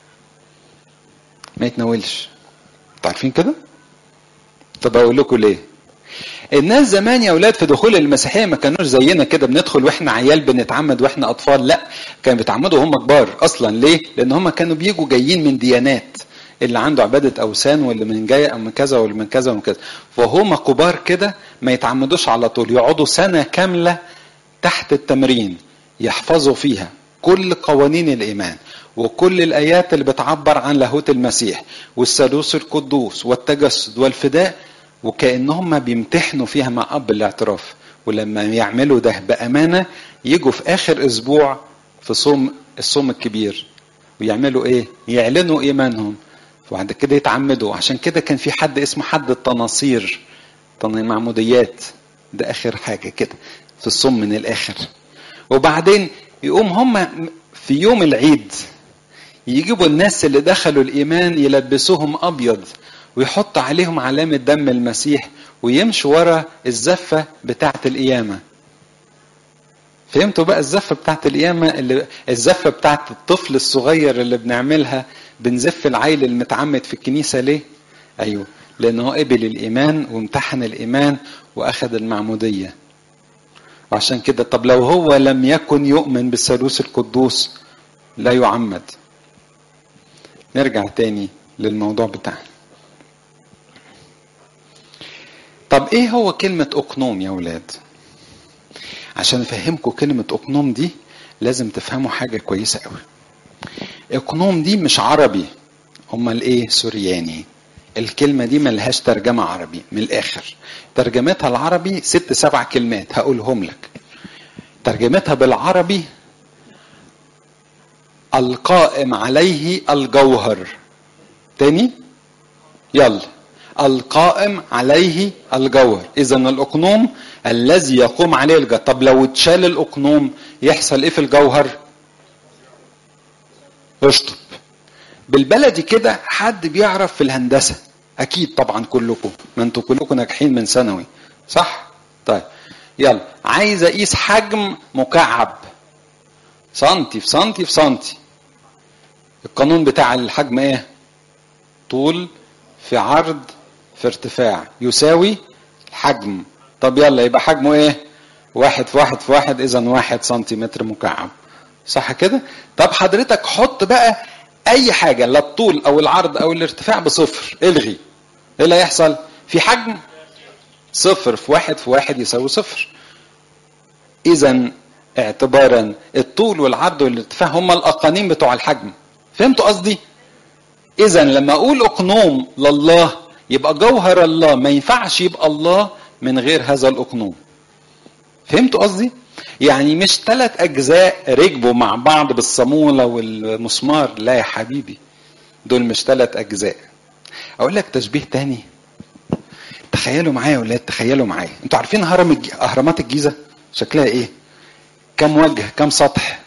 ما يتناولش انتوا عارفين كده طب اقول لكم ليه الناس زمان يا اولاد في دخول المسيحيه ما كانوش زينا كده بندخل واحنا عيال بنتعمد واحنا اطفال لا كانوا بيتعمدوا وهم كبار اصلا ليه لان هم كانوا بيجوا جايين من ديانات اللي عنده عبادة أوثان واللي من جاي أو من كذا واللي من كذا ومن كذا فهم كبار كده ما يتعمدوش على طول يقعدوا سنة كاملة تحت التمرين يحفظوا فيها كل قوانين الإيمان وكل الآيات اللي بتعبر عن لاهوت المسيح والثالوث القدوس والتجسد والفداء وكأنهم بيمتحنوا فيها مع أب الاعتراف ولما يعملوا ده بأمانة يجوا في آخر أسبوع في صوم الصوم الكبير ويعملوا إيه؟ يعلنوا إيمانهم وبعد كده يتعمدوا عشان كده كان في حد اسمه حد التناصير معموديات ده آخر حاجة كده في الصوم من الآخر وبعدين يقوم هم في يوم العيد يجيبوا الناس اللي دخلوا الإيمان يلبسوهم أبيض ويحط عليهم علامة دم المسيح ويمشوا ورا الزفة بتاعة القيامة فهمتوا بقى الزفة بتاعة القيامة اللي الزفة بتاعة الطفل الصغير اللي بنعملها بنزف العيل المتعمد في الكنيسة ليه؟ أيوه لأنه قبل الإيمان وامتحن الإيمان وأخذ المعمودية وعشان كده طب لو هو لم يكن يؤمن بالثالوث القدوس لا يعمد نرجع تاني للموضوع بتاعنا طب ايه هو كلمة اقنوم يا ولاد عشان افهمكم كلمة اقنوم دي لازم تفهموا حاجة كويسة قوي اقنوم دي مش عربي امال ايه سورياني الكلمة دي ملهاش ترجمة عربي من الآخر ترجمتها العربي ست سبع كلمات هقولهم لك ترجمتها بالعربي القائم عليه الجوهر تاني يلا القائم عليه الجوهر اذا الاقنوم الذي يقوم عليه الجوهر طب لو اتشال الاقنوم يحصل ايه في الجوهر اشطب بالبلدي كده حد بيعرف في الهندسه اكيد طبعا كلكم ما انتوا كلكم ناجحين من ثانوي صح طيب يلا عايز اقيس حجم مكعب سنتي في سنتي في سنتي القانون بتاع الحجم ايه طول في عرض في ارتفاع يساوي الحجم طب يلا يبقى حجمه ايه واحد في واحد في واحد اذا واحد سنتيمتر مكعب صح كده طب حضرتك حط بقى اي حاجه لا الطول او العرض او الارتفاع بصفر الغي ايه اللي هيحصل في حجم صفر في واحد في واحد يساوي صفر اذا اعتبارا الطول والعرض والارتفاع هما الاقانيم بتوع الحجم فهمتوا قصدي اذا لما اقول اقنوم لله يبقى جوهر الله ما ينفعش يبقى الله من غير هذا الاقنوم فهمتوا قصدي يعني مش ثلاث اجزاء ركبوا مع بعض بالصاموله والمسمار لا يا حبيبي دول مش ثلاث اجزاء اقول لك تشبيه تاني تخيلوا معايا يا ولاد تخيلوا معايا انتوا عارفين هرم الج... اهرامات الجيزه شكلها ايه كم وجه كم سطح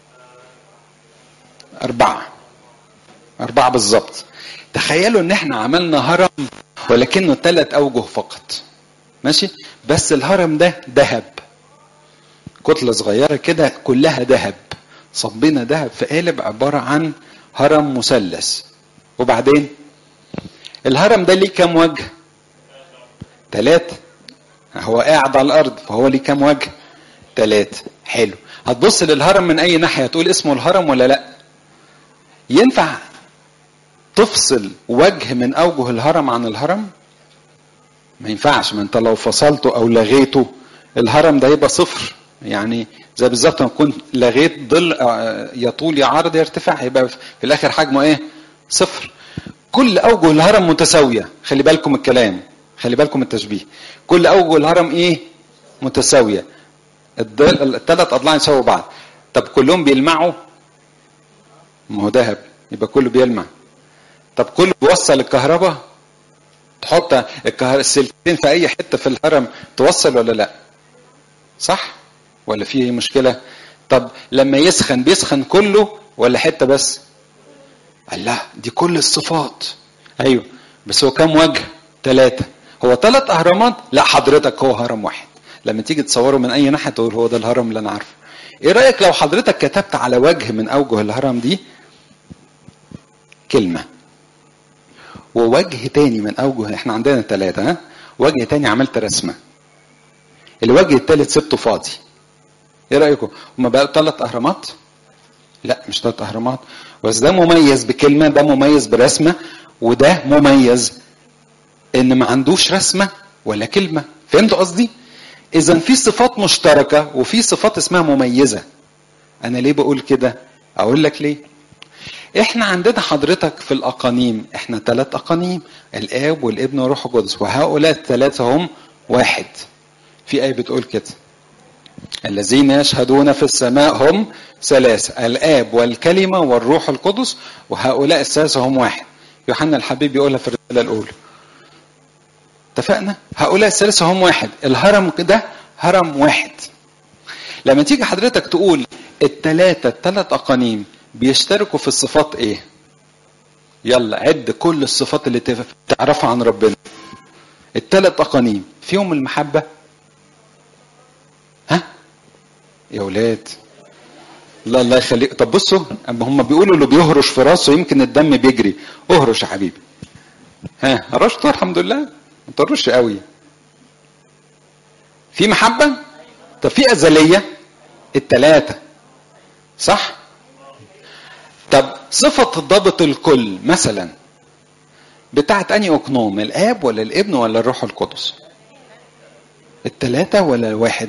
اربعه اربعه بالظبط تخيلوا ان احنا عملنا هرم ولكنه ثلاث اوجه فقط ماشي بس الهرم ده ذهب كتله صغيره كده كلها ذهب صبينا ذهب في قالب عباره عن هرم مثلث وبعدين الهرم ده ليه كام وجه ثلاثة هو قاعد على الأرض فهو ليه كام وجه ثلاثة حلو هتبص للهرم من أي ناحية تقول اسمه الهرم ولا لأ ينفع تفصل وجه من أوجه الهرم عن الهرم ما ينفعش ما انت لو فصلته او لغيته الهرم ده يبقى صفر يعني زي بالظبط ما تكون لغيت ظل يطول يعرض يرتفع هيبقى في الاخر حجمه ايه صفر كل اوجه الهرم متساويه خلي بالكم الكلام خلي بالكم التشبيه كل اوجه الهرم ايه متساويه الثلاث اضلاع يساووا بعض طب كلهم بيلمعوا ما هو ذهب يبقى كله بيلمع طب كله بيوصل الكهرباء تحط الكهر... السلكتين في اي حته في الهرم توصل ولا لا صح ولا في مشكله طب لما يسخن بيسخن كله ولا حته بس الله دي كل الصفات ايوه بس هو كام وجه ثلاثه هو ثلاث اهرامات لا حضرتك هو هرم واحد لما تيجي تصوره من اي ناحيه تقول هو ده الهرم اللي انا عارفه ايه رايك لو حضرتك كتبت على وجه من اوجه الهرم دي كلمه ووجه تاني من اوجه احنا عندنا ثلاثه ها وجه تاني عملت رسمه الوجه الثالث سبته فاضي ايه رايكم هما بقى ثلاث اهرامات لا مش ثلاث اهرامات بس ده مميز بكلمه ده مميز برسمه وده مميز ان ما عندوش رسمه ولا كلمه فهمتوا قصدي اذا في صفات مشتركه وفي صفات اسمها مميزه انا ليه بقول كده اقول لك ليه احنا عندنا حضرتك في الاقانيم احنا ثلاث اقانيم الاب والابن والروح القدس وهؤلاء الثلاثه هم واحد في ايه بتقول كده الذين يشهدون في السماء هم ثلاثة الآب والكلمة والروح القدس وهؤلاء الثلاثة هم واحد يوحنا الحبيب يقولها في الرسالة الأولى اتفقنا هؤلاء الثلاثة هم واحد الهرم ده هرم واحد لما تيجي حضرتك تقول التلاتة التلات أقانيم بيشتركوا في الصفات ايه يلا عد كل الصفات اللي تعرفها عن ربنا التلات أقانيم فيهم المحبة ها يا ولاد لا الله يخليك طب بصوا هم بيقولوا اللي بيهرش في راسه يمكن الدم بيجري اهرش يا حبيبي ها هرشت الحمد لله ما تهرش قوي في محبة طب في أزلية التلاتة صح طب صفة ضابط الكل مثلا بتاعت أنهي أقنوم الآب ولا الابن ولا الروح القدس التلاتة ولا الواحد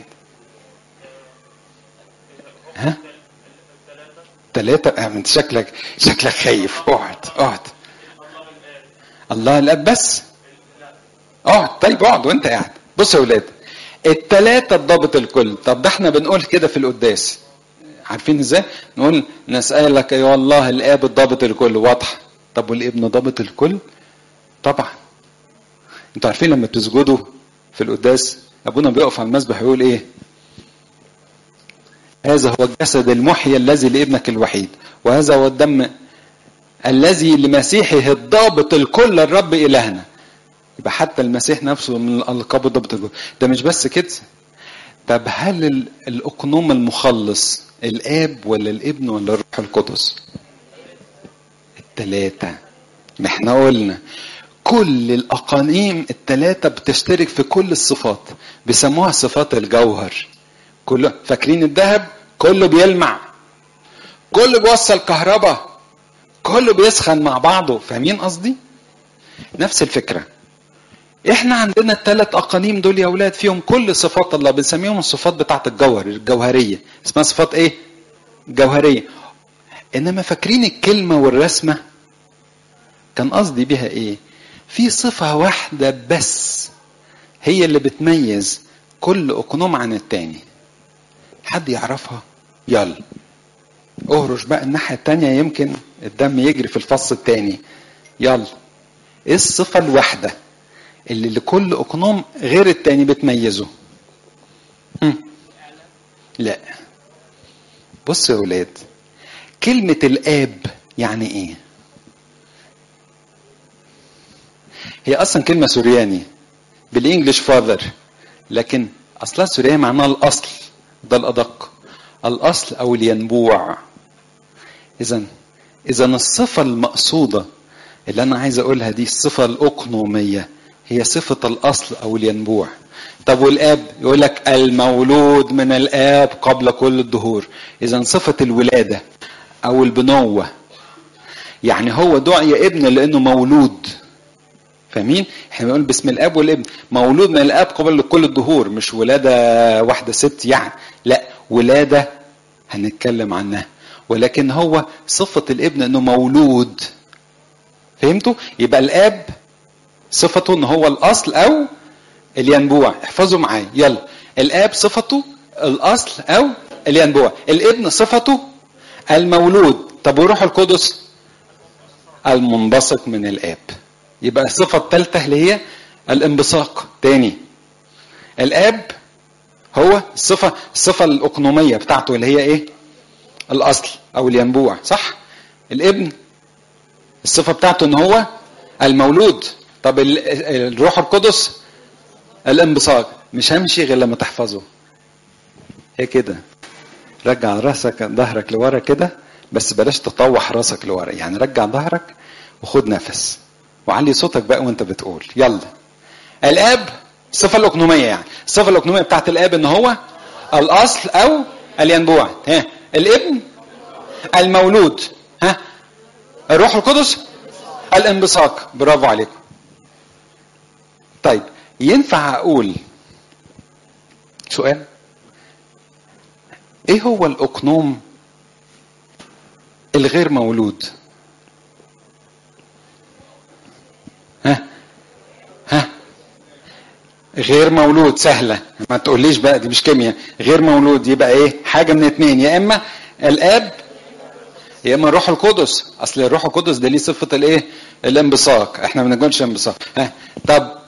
ها تلاتة اه انت شكلك شكلك خايف اقعد اقعد الله الاب بس اقعد طيب اقعد وانت قاعد بص يا ولاد التلاتة الضابط الكل طب ده احنا بنقول كده في القداس عارفين ازاي نقول نسألك يا الله الاب الضابط الكل واضحة طب والابن ضابط الكل طبعا انتوا عارفين لما تسجدوا في القداس ابونا بيقف على المسبح يقول ايه هذا هو الجسد المحيي الذي لابنك الوحيد وهذا هو الدم الذي لمسيحه الضابط الكل الرب الهنا يبقى حتى المسيح نفسه من الالقاب الضابط الكل ده مش بس كده طب هل الاقنوم المخلص الاب ولا الابن ولا الروح القدس التلاتة ما احنا قلنا كل الاقانيم التلاتة بتشترك في كل الصفات بيسموها صفات الجوهر كله فاكرين الذهب كله بيلمع كله بيوصل كهرباء كله بيسخن مع بعضه فاهمين قصدي نفس الفكره احنا عندنا الثلاث اقانيم دول يا اولاد فيهم كل صفات الله بنسميهم الصفات بتاعت الجوهر الجوهريه اسمها صفات ايه جوهريه انما فاكرين الكلمه والرسمه كان قصدي بها ايه في صفه واحده بس هي اللي بتميز كل اقنوم عن التاني حد يعرفها يلا اهرش بقى الناحية التانية يمكن الدم يجري في الفص التاني يلا ايه الصفة الواحدة اللي لكل اقنوم غير التاني بتميزه هم. لا بص يا ولاد كلمة الآب يعني ايه هي اصلا كلمة سورياني بالانجلش فاذر لكن اصلها سورياني معناها الاصل ده الادق الاصل او الينبوع اذا اذا الصفه المقصوده اللي انا عايز اقولها دي الصفه الاقنوميه هي صفه الاصل او الينبوع طب والاب يقول لك المولود من الاب قبل كل الدهور اذا صفه الولاده او البنوه يعني هو دعي ابن لانه مولود فاهمين احنا بنقول باسم الاب والابن مولود من الاب قبل كل الدهور مش ولاده واحده ست يعني لا ولاده هنتكلم عنها ولكن هو صفه الابن انه مولود فهمتوا يبقى الاب صفته ان هو الاصل او الينبوع احفظوا معايا يلا الاب صفته الاصل او الينبوع الابن صفته المولود طب وروح القدس المنبثق من الاب يبقى الصفة الثالثة اللي هي الانبثاق تاني الاب هو الصفة الصفة الأقنومية بتاعته اللي هي ايه الأصل أو الينبوع صح الابن الصفة بتاعته ان هو المولود طب الروح القدس الانبثاق مش همشي غير لما تحفظه هي كده رجع راسك ظهرك لورا كده بس بلاش تطوح راسك لورا يعني رجع ظهرك وخد نفس وعلي صوتك بقى وانت بتقول يلا الاب الصفه الاقنوميه يعني الصفه الاقنوميه بتاعت الاب ان هو الاصل او الينبوع ها الابن المولود ها الروح القدس الانبثاق برافو عليكم طيب ينفع اقول سؤال ايه هو الاقنوم الغير مولود ها ها غير مولود سهلة ما تقوليش بقى دي مش كيمياء غير مولود يبقى ايه حاجة من اتنين يا اما الاب يا اما الروح القدس اصل الروح القدس ده ليه صفة الايه الانبثاق احنا ما بنقولش انبثاق ها طب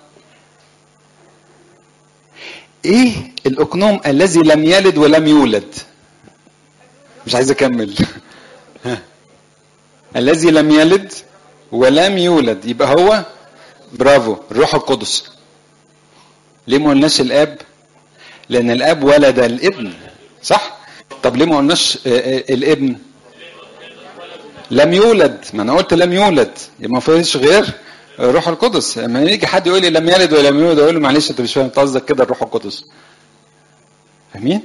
ايه الاقنوم الذي لم يلد ولم يولد مش عايز اكمل ها الذي لم يلد ولم يولد يبقى هو برافو الروح القدس ليه ما قلناش الاب لان الاب ولد الابن صح طب ليه ما قلناش الابن لم يولد ما انا قلت لم يولد يبقى ما فيش غير الروح القدس لما يجي حد يقول لي لم يلد ولم يولد اقول له معلش انت مش فاهم انت قصدك كده الروح القدس فاهمين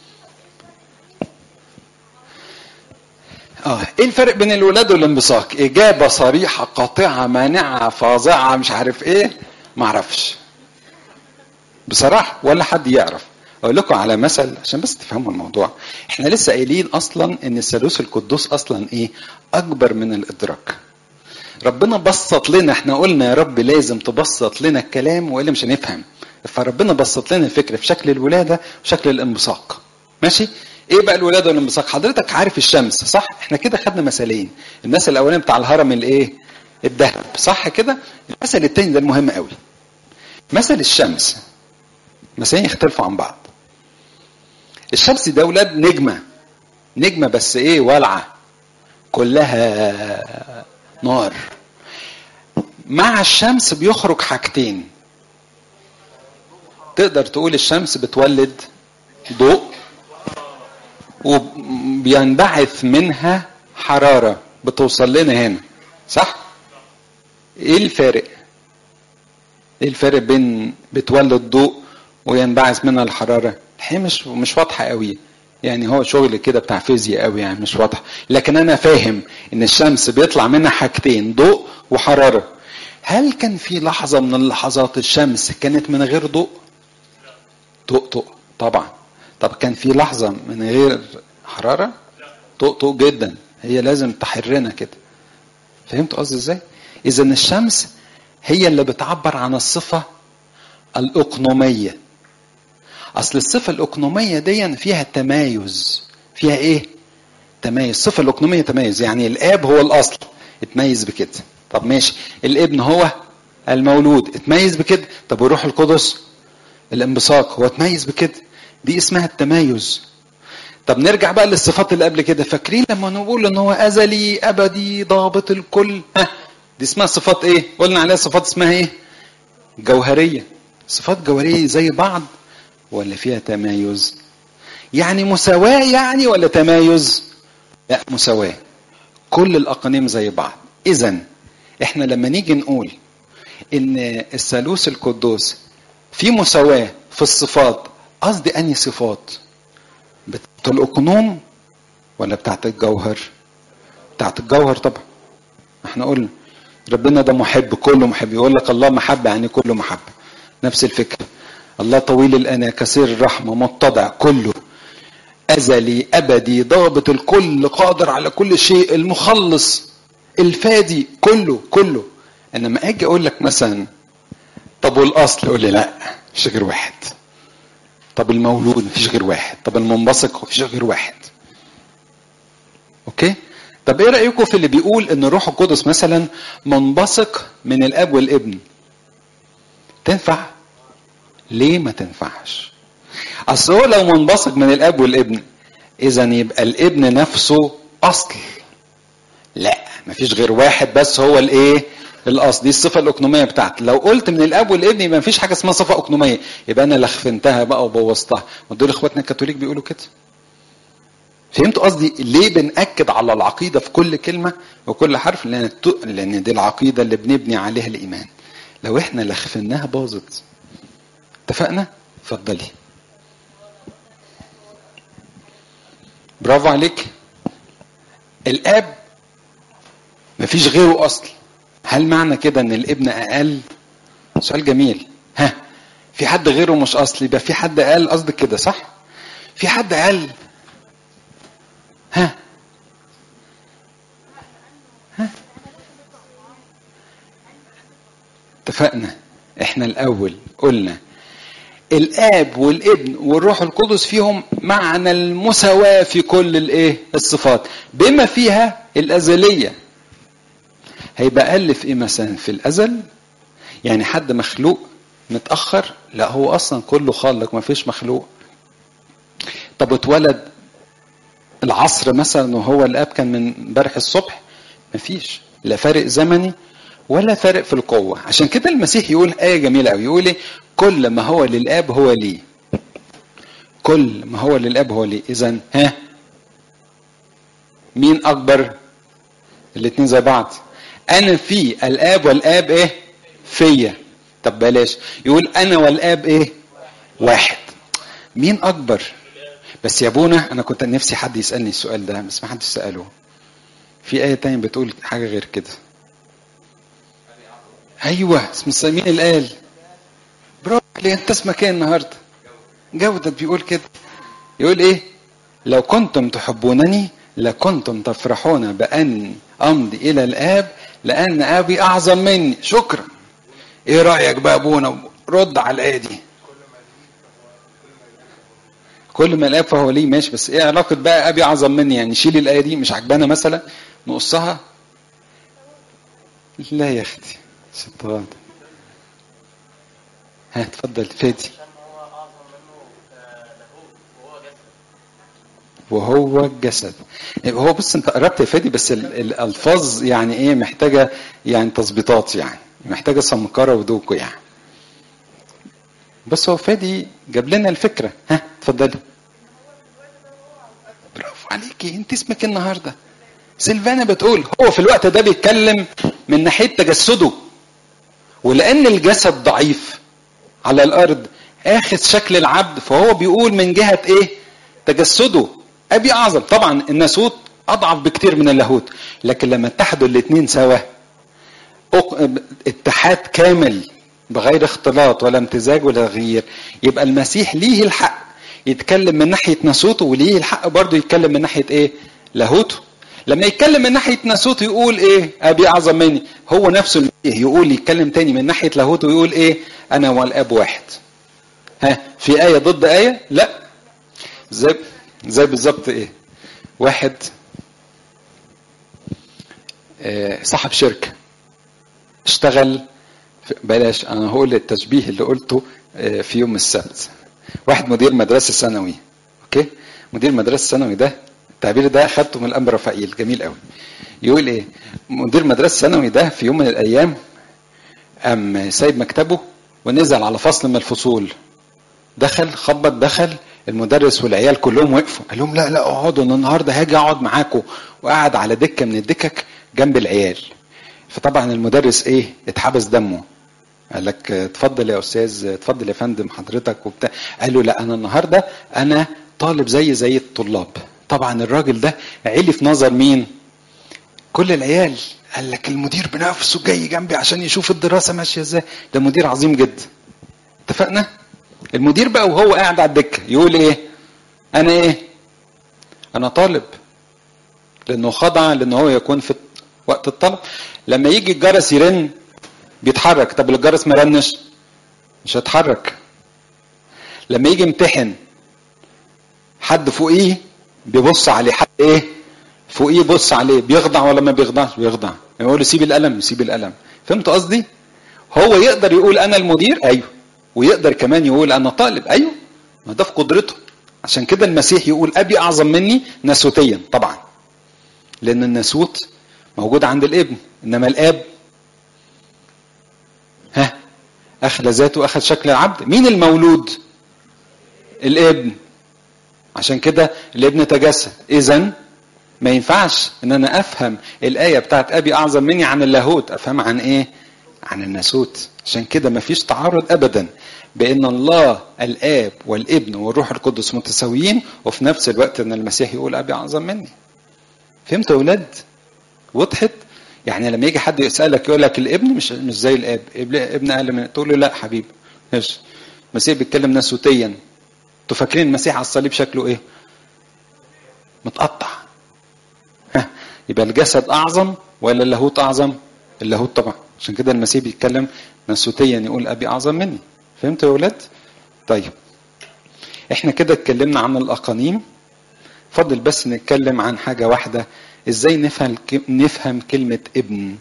اه ايه الفرق بين الولاد والانبثاق اجابه صريحه قاطعه مانعه فاظعه مش عارف ايه ما اعرفش بصراحه ولا حد يعرف اقول لكم على مثل عشان بس تفهموا الموضوع احنا لسه قايلين اصلا ان الثالوث القدوس اصلا ايه اكبر من الادراك ربنا بسط لنا احنا قلنا يا رب لازم تبسط لنا الكلام والا مش هنفهم فربنا بسط لنا الفكره في شكل الولاده وشكل الانبثاق ماشي ايه بقى الولاده والانبثاق حضرتك عارف الشمس صح احنا كده خدنا مثالين المثل الاولاني بتاع الهرم الايه الذهب صح كده المثل التاني ده المهم قوي مثل الشمس مثلين يختلفوا عن بعض الشمس ده ولاد نجمه نجمه بس ايه والعه كلها نار مع الشمس بيخرج حاجتين تقدر تقول الشمس بتولد ضوء وبينبعث منها حرارة بتوصل لنا هنا صح؟ ايه الفارق؟ ايه الفرق بين بتولد ضوء وينبعث منها الحرارة؟ الحقيقة مش مش واضحة قوي يعني هو شغل كده بتاع فيزياء قوي يعني مش واضح لكن انا فاهم ان الشمس بيطلع منها حاجتين ضوء وحرارة هل كان في لحظة من اللحظات الشمس كانت من غير ضوء؟ ضوء ضوء طبعا طب كان في لحظة من غير حرارة؟ طوق طوق جدا هي لازم تحرنا كده فهمت قصدي ازاي؟ إذا الشمس هي اللي بتعبر عن الصفة الأقنومية أصل الصفة الأقنومية دي فيها تمايز فيها إيه؟ تمايز الصفة الأقنومية تمايز يعني الآب هو الأصل اتميز بكده طب ماشي الابن هو المولود اتميز بكده طب والروح القدس الانبثاق هو اتميز بكده دي اسمها التمايز طب نرجع بقى للصفات اللي قبل كده فاكرين لما نقول ان هو ازلي ابدي ضابط الكل ها دي اسمها صفات ايه قلنا عليها صفات اسمها ايه جوهريه صفات جوهريه زي بعض ولا فيها تمايز يعني مساواة يعني ولا تمايز لا مساواة كل الأقانيم زي بعض إذا إحنا لما نيجي نقول إن الثالوث القدوس في مساواة في الصفات قصدي أنهي صفات بتاعت الأقنوم ولا بتاعت الجوهر بتاعت الجوهر طبعا احنا قلنا ربنا ده محب كله محب يقول لك الله محبة يعني كله محبة نفس الفكرة الله طويل الأنا كثير الرحمة متضع كله أزلي أبدي ضابط الكل قادر على كل شيء المخلص الفادي كله كله انما اجي اقول لك مثلا طب والاصل يقول لي لا مفيش غير واحد طب المولود مفيش غير واحد طب المنبثق مفيش غير واحد اوكي طب ايه رايكم في اللي بيقول ان الروح القدس مثلا منبثق من الاب والابن تنفع ليه ما تنفعش اصل هو لو منبثق من الاب والابن اذا يبقى الابن نفسه اصل لا مفيش غير واحد بس هو الايه الاصل دي الصفه الاقنوميه بتاعتي لو قلت من الاب والابن يبقى مفيش حاجه اسمها صفه اقنوميه يبقى انا لخفنتها بقى وبوظتها ودول اخواتنا الكاثوليك بيقولوا كده فهمتوا قصدي ليه بنأكد على العقيده في كل كلمه وكل حرف لان لان دي العقيده اللي بنبني عليها الايمان لو احنا لخفناها باظت اتفقنا اتفضلي برافو عليك الاب مفيش غيره اصل هل معنى كده ان الابن اقل سؤال جميل ها في حد غيره مش اصل يبقى في حد اقل قصدك كده صح في حد اقل ها ها اتفقنا احنا الاول قلنا الاب والابن والروح القدس فيهم معنى المساواه في كل الايه الصفات بما فيها الازليه هيبقى أقل في إيه مثلا في الأزل يعني حد مخلوق متأخر لا هو أصلا كله خالق ما فيش مخلوق طب اتولد العصر مثلا وهو الآب كان من امبارح الصبح ما فيش لا فارق زمني ولا فارق في القوة عشان كده المسيح يقول آية جميلة أوي يقول إيه كل ما هو للآب هو لي كل ما هو للآب هو لي إذا ها مين أكبر الاتنين زي بعض انا في الاب والاب ايه فيا طب بلاش يقول انا والاب ايه واحد مين اكبر بس يا ابونا انا كنت نفسي حد يسالني السؤال ده بس ما حدش ساله في ايه تانية بتقول حاجه غير كده ايوه اسم مين اللي قال برافو عليك انت اسمك ايه النهارده جودة بيقول كده يقول ايه لو كنتم تحبونني لكنتم تفرحون بأن أمضي إلى الآب لأن أبي أعظم مني شكرا إيه رأيك بقى أبونا رد على الآية دي كل ما الآب فهو ليه ماشي بس إيه علاقة بقى أبي أعظم مني يعني شيل الآية دي مش عجبانا مثلا نقصها لا يا أختي ست غلط ها اتفضل فادي وهو الجسد هو بص انت قربت يا فادي بس الالفاظ يعني ايه محتاجه يعني تظبيطات يعني محتاجه سمكره ودوكو يعني بس هو فادي جاب لنا الفكره ها اتفضلي برافو عليكي انت اسمك النهارده سيلفانا بتقول هو في الوقت ده بيتكلم من ناحيه تجسده ولان الجسد ضعيف على الارض اخذ شكل العبد فهو بيقول من جهه ايه تجسده ابي اعظم طبعا الناسوت اضعف بكتير من اللاهوت لكن لما اتحدوا الاثنين سوا اتحاد كامل بغير اختلاط ولا امتزاج ولا تغيير يبقى المسيح ليه الحق يتكلم من ناحيه ناسوته وليه الحق برضه يتكلم من ناحيه ايه لاهوته لما يتكلم من ناحيه ناسوته يقول ايه ابي اعظم مني هو نفسه المسيح يقول يتكلم تاني من ناحيه لاهوته ويقول ايه انا والاب واحد ها في ايه ضد ايه لا زي زي بالظبط ايه واحد صاحب شركه اشتغل بلاش انا هقول التشبيه اللي قلته في يوم السبت واحد مدير مدرسه ثانوي اوكي مدير مدرسه ثانوي ده التعبير ده اخدته من الانبا رفائيل جميل قوي يقول ايه مدير مدرسه ثانوي ده في يوم من الايام قام سايب مكتبه ونزل على فصل من الفصول دخل خبط دخل المدرس والعيال كلهم وقفوا قال لهم لا لا اقعدوا انا النهارده هاجي اقعد معاكم وقعد على دكه من الدكك جنب العيال فطبعا المدرس ايه اتحبس دمه قال لك اتفضل يا استاذ اتفضل يا فندم حضرتك وبتاع قال له لا انا النهارده انا طالب زي زي الطلاب طبعا الراجل ده علي في نظر مين كل العيال قال لك المدير بنفسه جاي جنبي عشان يشوف الدراسه ماشيه ازاي ده مدير عظيم جدا اتفقنا المدير بقى وهو قاعد على الدكه يقول ايه انا ايه انا طالب لانه خضع لان هو يكون في وقت الطلب لما يجي الجرس يرن بيتحرك طب الجرس ما رنش مش هيتحرك لما يجي يمتحن حد فوقيه بيبص عليه حد ايه فوقيه بص عليه بيخضع ولا ما بيخضعش بيخضع يقول له سيب القلم سيب القلم فهمت قصدي هو يقدر يقول انا المدير ايوه ويقدر كمان يقول انا طالب ايوه ما ده في قدرته عشان كده المسيح يقول ابي اعظم مني ناسوتيا طبعا لان الناسوت موجود عند الابن انما الاب ها اخذ ذاته اخذ شكل العبد مين المولود الابن عشان كده الابن تجسد اذا ما ينفعش ان انا افهم الايه بتاعت ابي اعظم مني عن اللاهوت افهم عن ايه عن الناسوت عشان كده ما فيش تعارض ابدا بان الله الاب والابن والروح القدس متساويين وفي نفس الوقت ان المسيح يقول ابي اعظم مني فهمتوا يا اولاد وضحت يعني لما يجي حد يسالك يقول لك الابن مش مش زي الاب ابن اقل من تقول له لا حبيبي ماشي المسيح بيتكلم ناسوتيا انتوا فاكرين المسيح على الصليب شكله ايه متقطع ها يبقى الجسد اعظم ولا اللاهوت اعظم اللاهوت طبعا عشان كده المسيح بيتكلم ناسوتيا يقول ابي اعظم مني فهمتوا يا ولاد طيب احنا كده اتكلمنا عن الاقانيم فضل بس نتكلم عن حاجه واحده ازاي نفهم نفهم كلمه ابن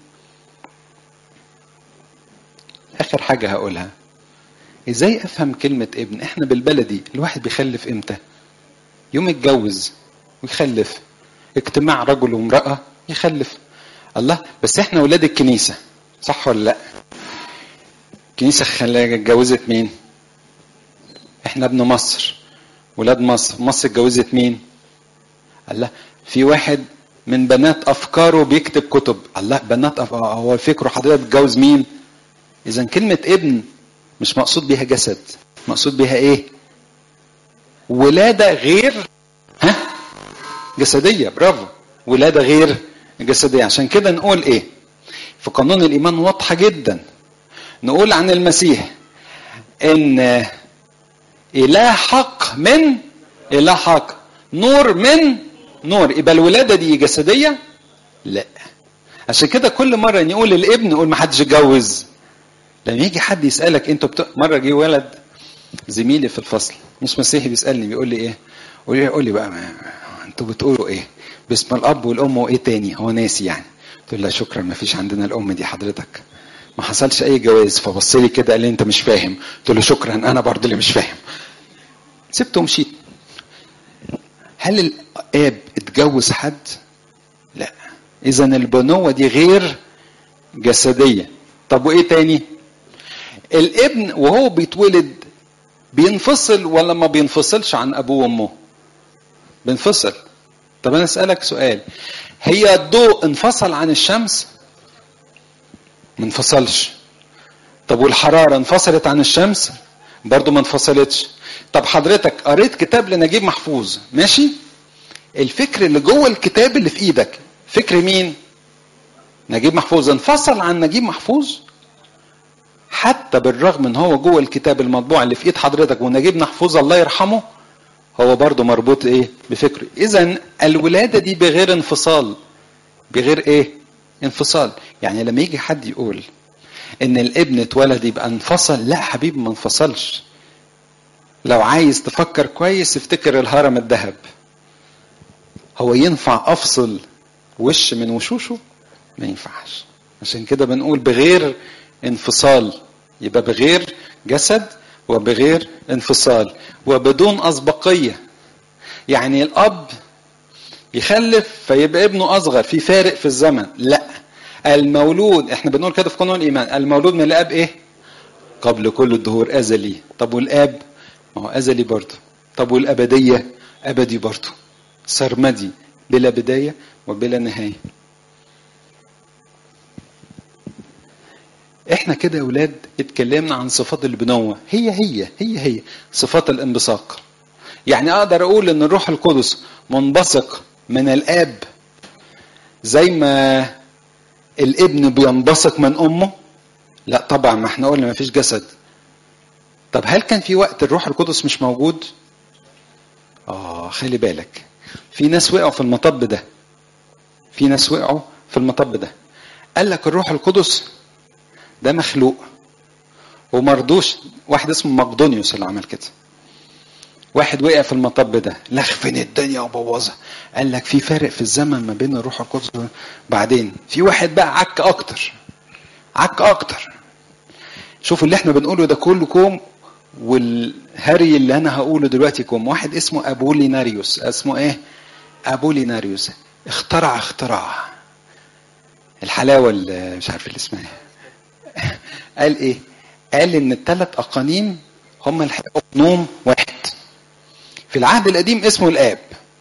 اخر حاجه هقولها ازاي افهم كلمه ابن احنا بالبلدي الواحد بيخلف امتى يوم يتجوز ويخلف اجتماع رجل وامراه يخلف الله بس احنا ولاد الكنيسه صح ولا لا الكنيسه خلاها اتجوزت مين احنا ابن مصر ولاد مصر مصر اتجوزت مين الله في واحد من بنات افكاره بيكتب كتب الله بنات أف... هو فكره حضرتك تتجوز مين اذا كلمه ابن مش مقصود بيها جسد مقصود بيها ايه ولاده غير ها جسديه برافو ولاده غير جسديه عشان كده نقول ايه في قانون الايمان واضحه جدا نقول عن المسيح ان اله حق من اله حق نور من نور يبقى الولاده دي جسديه لا عشان كده كل مره نقول الابن نقول ما حدش اتجوز لما يجي حد يسالك انت بت... مره جه ولد زميلي في الفصل مش مسيحي بيسالني بيقول لي ايه قول لي قول لي بقى ما... انتوا بتقولوا ايه باسم الاب والام وايه تاني هو ناسي يعني قلت له لا شكرا ما فيش عندنا الام دي حضرتك ما حصلش اي جواز فبص لي كده قال لي انت مش فاهم قلت له شكرا انا برضه اللي مش فاهم سبته ومشيت هل الاب اتجوز حد لا اذا البنوه دي غير جسديه طب وايه تاني الابن وهو بيتولد بينفصل ولا ما بينفصلش عن ابوه وامه بينفصل طب انا اسالك سؤال هي الضوء انفصل عن الشمس ما انفصلش طب والحراره انفصلت عن الشمس برضو ما انفصلتش طب حضرتك قريت كتاب لنجيب محفوظ ماشي الفكر اللي جوه الكتاب اللي في ايدك فكر مين نجيب محفوظ انفصل عن نجيب محفوظ حتى بالرغم ان هو جوه الكتاب المطبوع اللي في ايد حضرتك ونجيب محفوظ الله يرحمه هو برضه مربوط ايه بفكره اذا الولاده دي بغير انفصال بغير ايه انفصال يعني لما يجي حد يقول ان الابن اتولد يبقى انفصل لا حبيبي ما انفصلش لو عايز تفكر كويس افتكر الهرم الذهب هو ينفع افصل وش من وشوشه ما ينفعش عشان كده بنقول بغير انفصال يبقى بغير جسد وبغير انفصال وبدون أسبقية يعني الأب يخلف فيبقى ابنه أصغر في فارق في الزمن لا المولود احنا بنقول كده في قانون الإيمان المولود من الأب إيه قبل كل الدهور أزلي طب والآب ما هو أزلي برضه طب والابديه ابدي برضه سرمدي بلا بدايه وبلا نهايه احنا كده يا اولاد اتكلمنا عن صفات البنوه هي هي هي هي صفات الانبثاق يعني اقدر اقول ان الروح القدس منبثق من الاب زي ما الابن بينبثق من امه لا طبعا ما احنا قلنا ما فيش جسد طب هل كان في وقت الروح القدس مش موجود اه خلي بالك في ناس وقعوا في المطب ده في ناس وقعوا في المطب ده قال لك الروح القدس ده مخلوق ومردوش واحد اسمه مقدونيوس اللي عمل كده واحد وقع في المطب ده لخفن الدنيا وبوظها قال لك في فارق في الزمن ما بين الروح القدس بعدين في واحد بقى عك اكتر عك اكتر شوفوا اللي احنا بنقوله ده كله كوم والهري اللي انا هقوله دلوقتي كوم واحد اسمه ابوليناريوس اسمه ايه ابوليناريوس اخترع اختراع الحلاوه اللي مش عارف اللي اسمها ايه قال ايه قال ان الثلاث اقانيم هم اقنوم واحد في العهد القديم اسمه الاب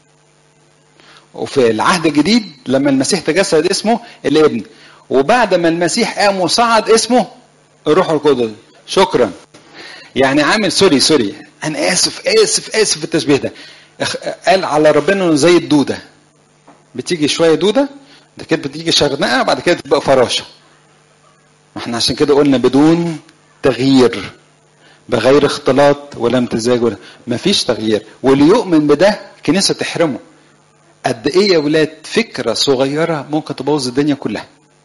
وفي العهد الجديد لما المسيح تجسد اسمه الابن وبعد ما المسيح قام وصعد اسمه الروح القدس شكرا يعني عامل سوري سوري انا اسف اسف اسف في التشبيه ده قال على ربنا انه زي الدوده بتيجي شويه دوده ده كده بتيجي شغنقه بعد كده تبقى فراشه ما احنا عشان كده قلنا بدون تغيير بغير اختلاط ولا امتزاج ولا مفيش تغيير واللي يؤمن بده الكنيسه تحرمه قد ايه يا ولاد فكره صغيره ممكن تبوظ الدنيا كلها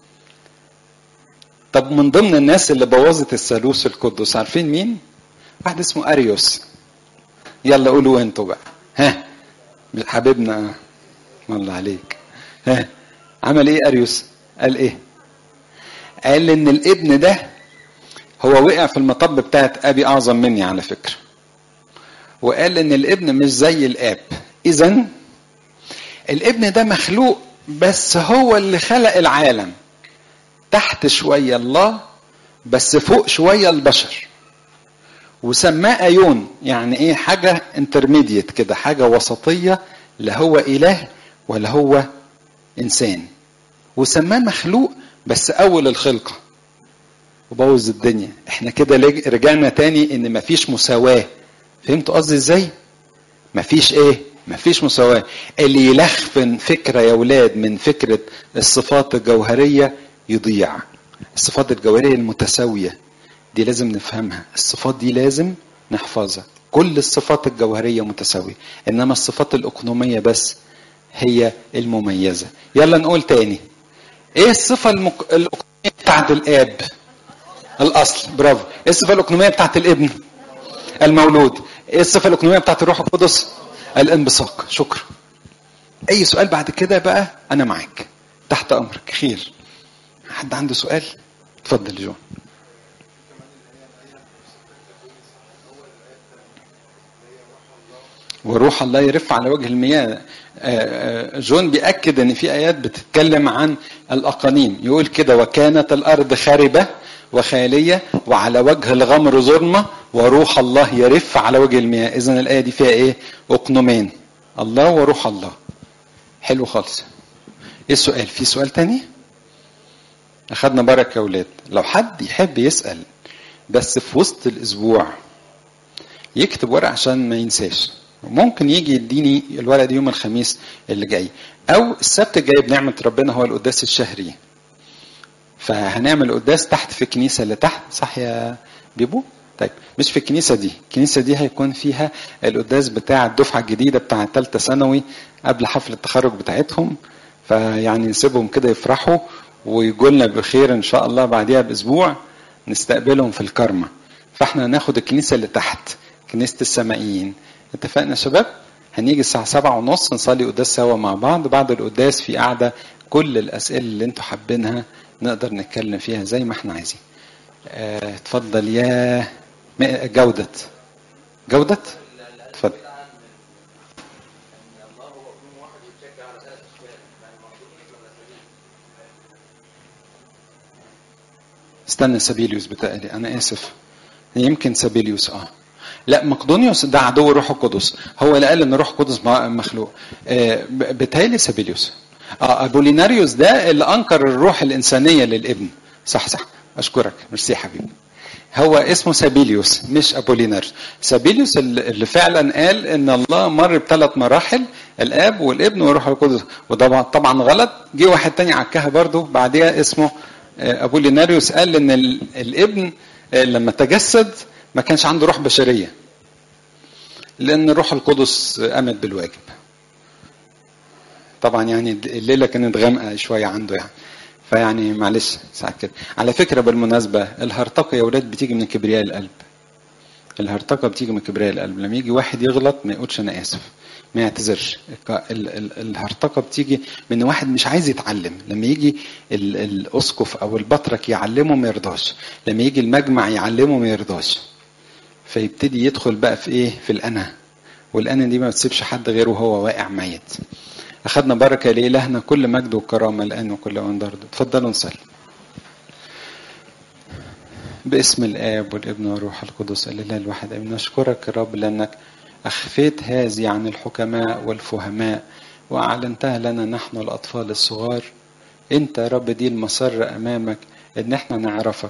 طب من ضمن الناس اللي بوظت الثالوث القدس عارفين مين واحد اسمه اريوس يلا قولوا انتوا بقى ها حبيبنا الله عليك ها عمل ايه اريوس قال ايه قال ان الابن ده هو وقع في المطب بتاعت ابي اعظم مني على فكره وقال ان الابن مش زي الاب اذا الابن ده مخلوق بس هو اللي خلق العالم تحت شويه الله بس فوق شويه البشر وسماه ايون يعني ايه حاجه انترميديت كده حاجه وسطيه لا هو اله ولا هو انسان وسماه مخلوق بس اول الخلقه وبوظ الدنيا احنا كده رجعنا تاني ان مفيش مساواة فهمتوا قصدي ازاي مفيش ايه مفيش مساواة اللي يلخفن فكرة يا ولاد من فكرة الصفات الجوهرية يضيع الصفات الجوهرية المتساوية دي لازم نفهمها الصفات دي لازم نحفظها كل الصفات الجوهرية متساوية انما الصفات الاقنومية بس هي المميزة يلا نقول تاني ايه الصفة المك... الاقنومية بتاعت الاب الاصل برافو ايه الصفه الاقنوميه بتاعت الابن المولود ايه الصفه الاقنوميه بتاعت الروح القدس الانبثاق شكرا اي سؤال بعد كده بقى انا معاك تحت امرك خير حد عنده سؤال اتفضل جون وروح الله يرف على وجه المياه جون بيأكد ان في ايات بتتكلم عن الاقانيم يقول كده وكانت الارض خاربه وخالية وعلى وجه الغمر ظلمة وروح الله يرف على وجه المياه إذا الآية دي فيها إيه أقنومين الله وروح الله حلو خالص إيه السؤال في سؤال تاني أخدنا بركة يا أولاد لو حد يحب يسأل بس في وسط الأسبوع يكتب ورقة عشان ما ينساش ممكن يجي يديني الورقة دي يوم الخميس اللي جاي أو السبت الجاي بنعمة ربنا هو القداس الشهري فهنعمل قداس تحت في الكنيسه اللي تحت صح يا بيبو طيب مش في الكنيسه دي الكنيسه دي هيكون فيها القداس بتاع الدفعه الجديده بتاع ثالثه ثانوي قبل حفله التخرج بتاعتهم فيعني نسيبهم كده يفرحوا ويجوا لنا بخير ان شاء الله بعديها باسبوع نستقبلهم في الكرمه فاحنا هناخد الكنيسه اللي تحت كنيسه السمائيين اتفقنا يا شباب هنيجي الساعة سبعة ونص نصلي قداس سوا مع بعض بعد القداس في قعدة كل الأسئلة اللي انتوا حابينها نقدر نتكلم فيها زي ما احنا عايزين اه اتفضل يا جودة جودة اتفضل استنى سابيليوس بتقلي انا اسف يمكن سابيليوس اه لا مقدونيوس ده عدو الروح القدس هو اللي قال ان الروح القدس مخلوق آه بتهيألي سابيليوس اه ابوليناريوس ده اللي انكر الروح الانسانيه للابن صح صح اشكرك ميرسي يا حبيبي هو اسمه سابيليوس مش ابوليناريوس سابيليوس اللي فعلا قال ان الله مر بثلاث مراحل الاب والابن والروح القدس وده طبعا غلط جه واحد تاني عكها برضه بعديها اسمه ابوليناريوس قال ان الابن لما تجسد ما كانش عنده روح بشريه لان الروح القدس قامت بالواجب طبعا يعني الليله كانت غامقه شويه عنده يعني فيعني معلش ساعات كده على فكره بالمناسبه الهرطقه يا ولاد بتيجي من كبرياء القلب الهرطقه بتيجي من كبرياء القلب لما يجي واحد يغلط ما يقولش انا اسف ما يعتذرش الهرطقه بتيجي من واحد مش عايز يتعلم لما يجي الاسقف او البطرك يعلمه ما يرضاش لما يجي المجمع يعلمه ما يرضاش فيبتدي يدخل بقى في ايه في الانا والانا دي ما بتسيبش حد غيره وهو واقع ميت أخذنا بركة لإلهنا كل مجد وكرامة الآن وكل أوان درد تفضلوا نصلي باسم الآب والابن والروح القدس الإله الواحد أمين نشكرك يا رب لأنك أخفيت هذه عن الحكماء والفهماء وأعلنتها لنا نحن الأطفال الصغار أنت يا رب دي المسر أمامك إن إحنا نعرفك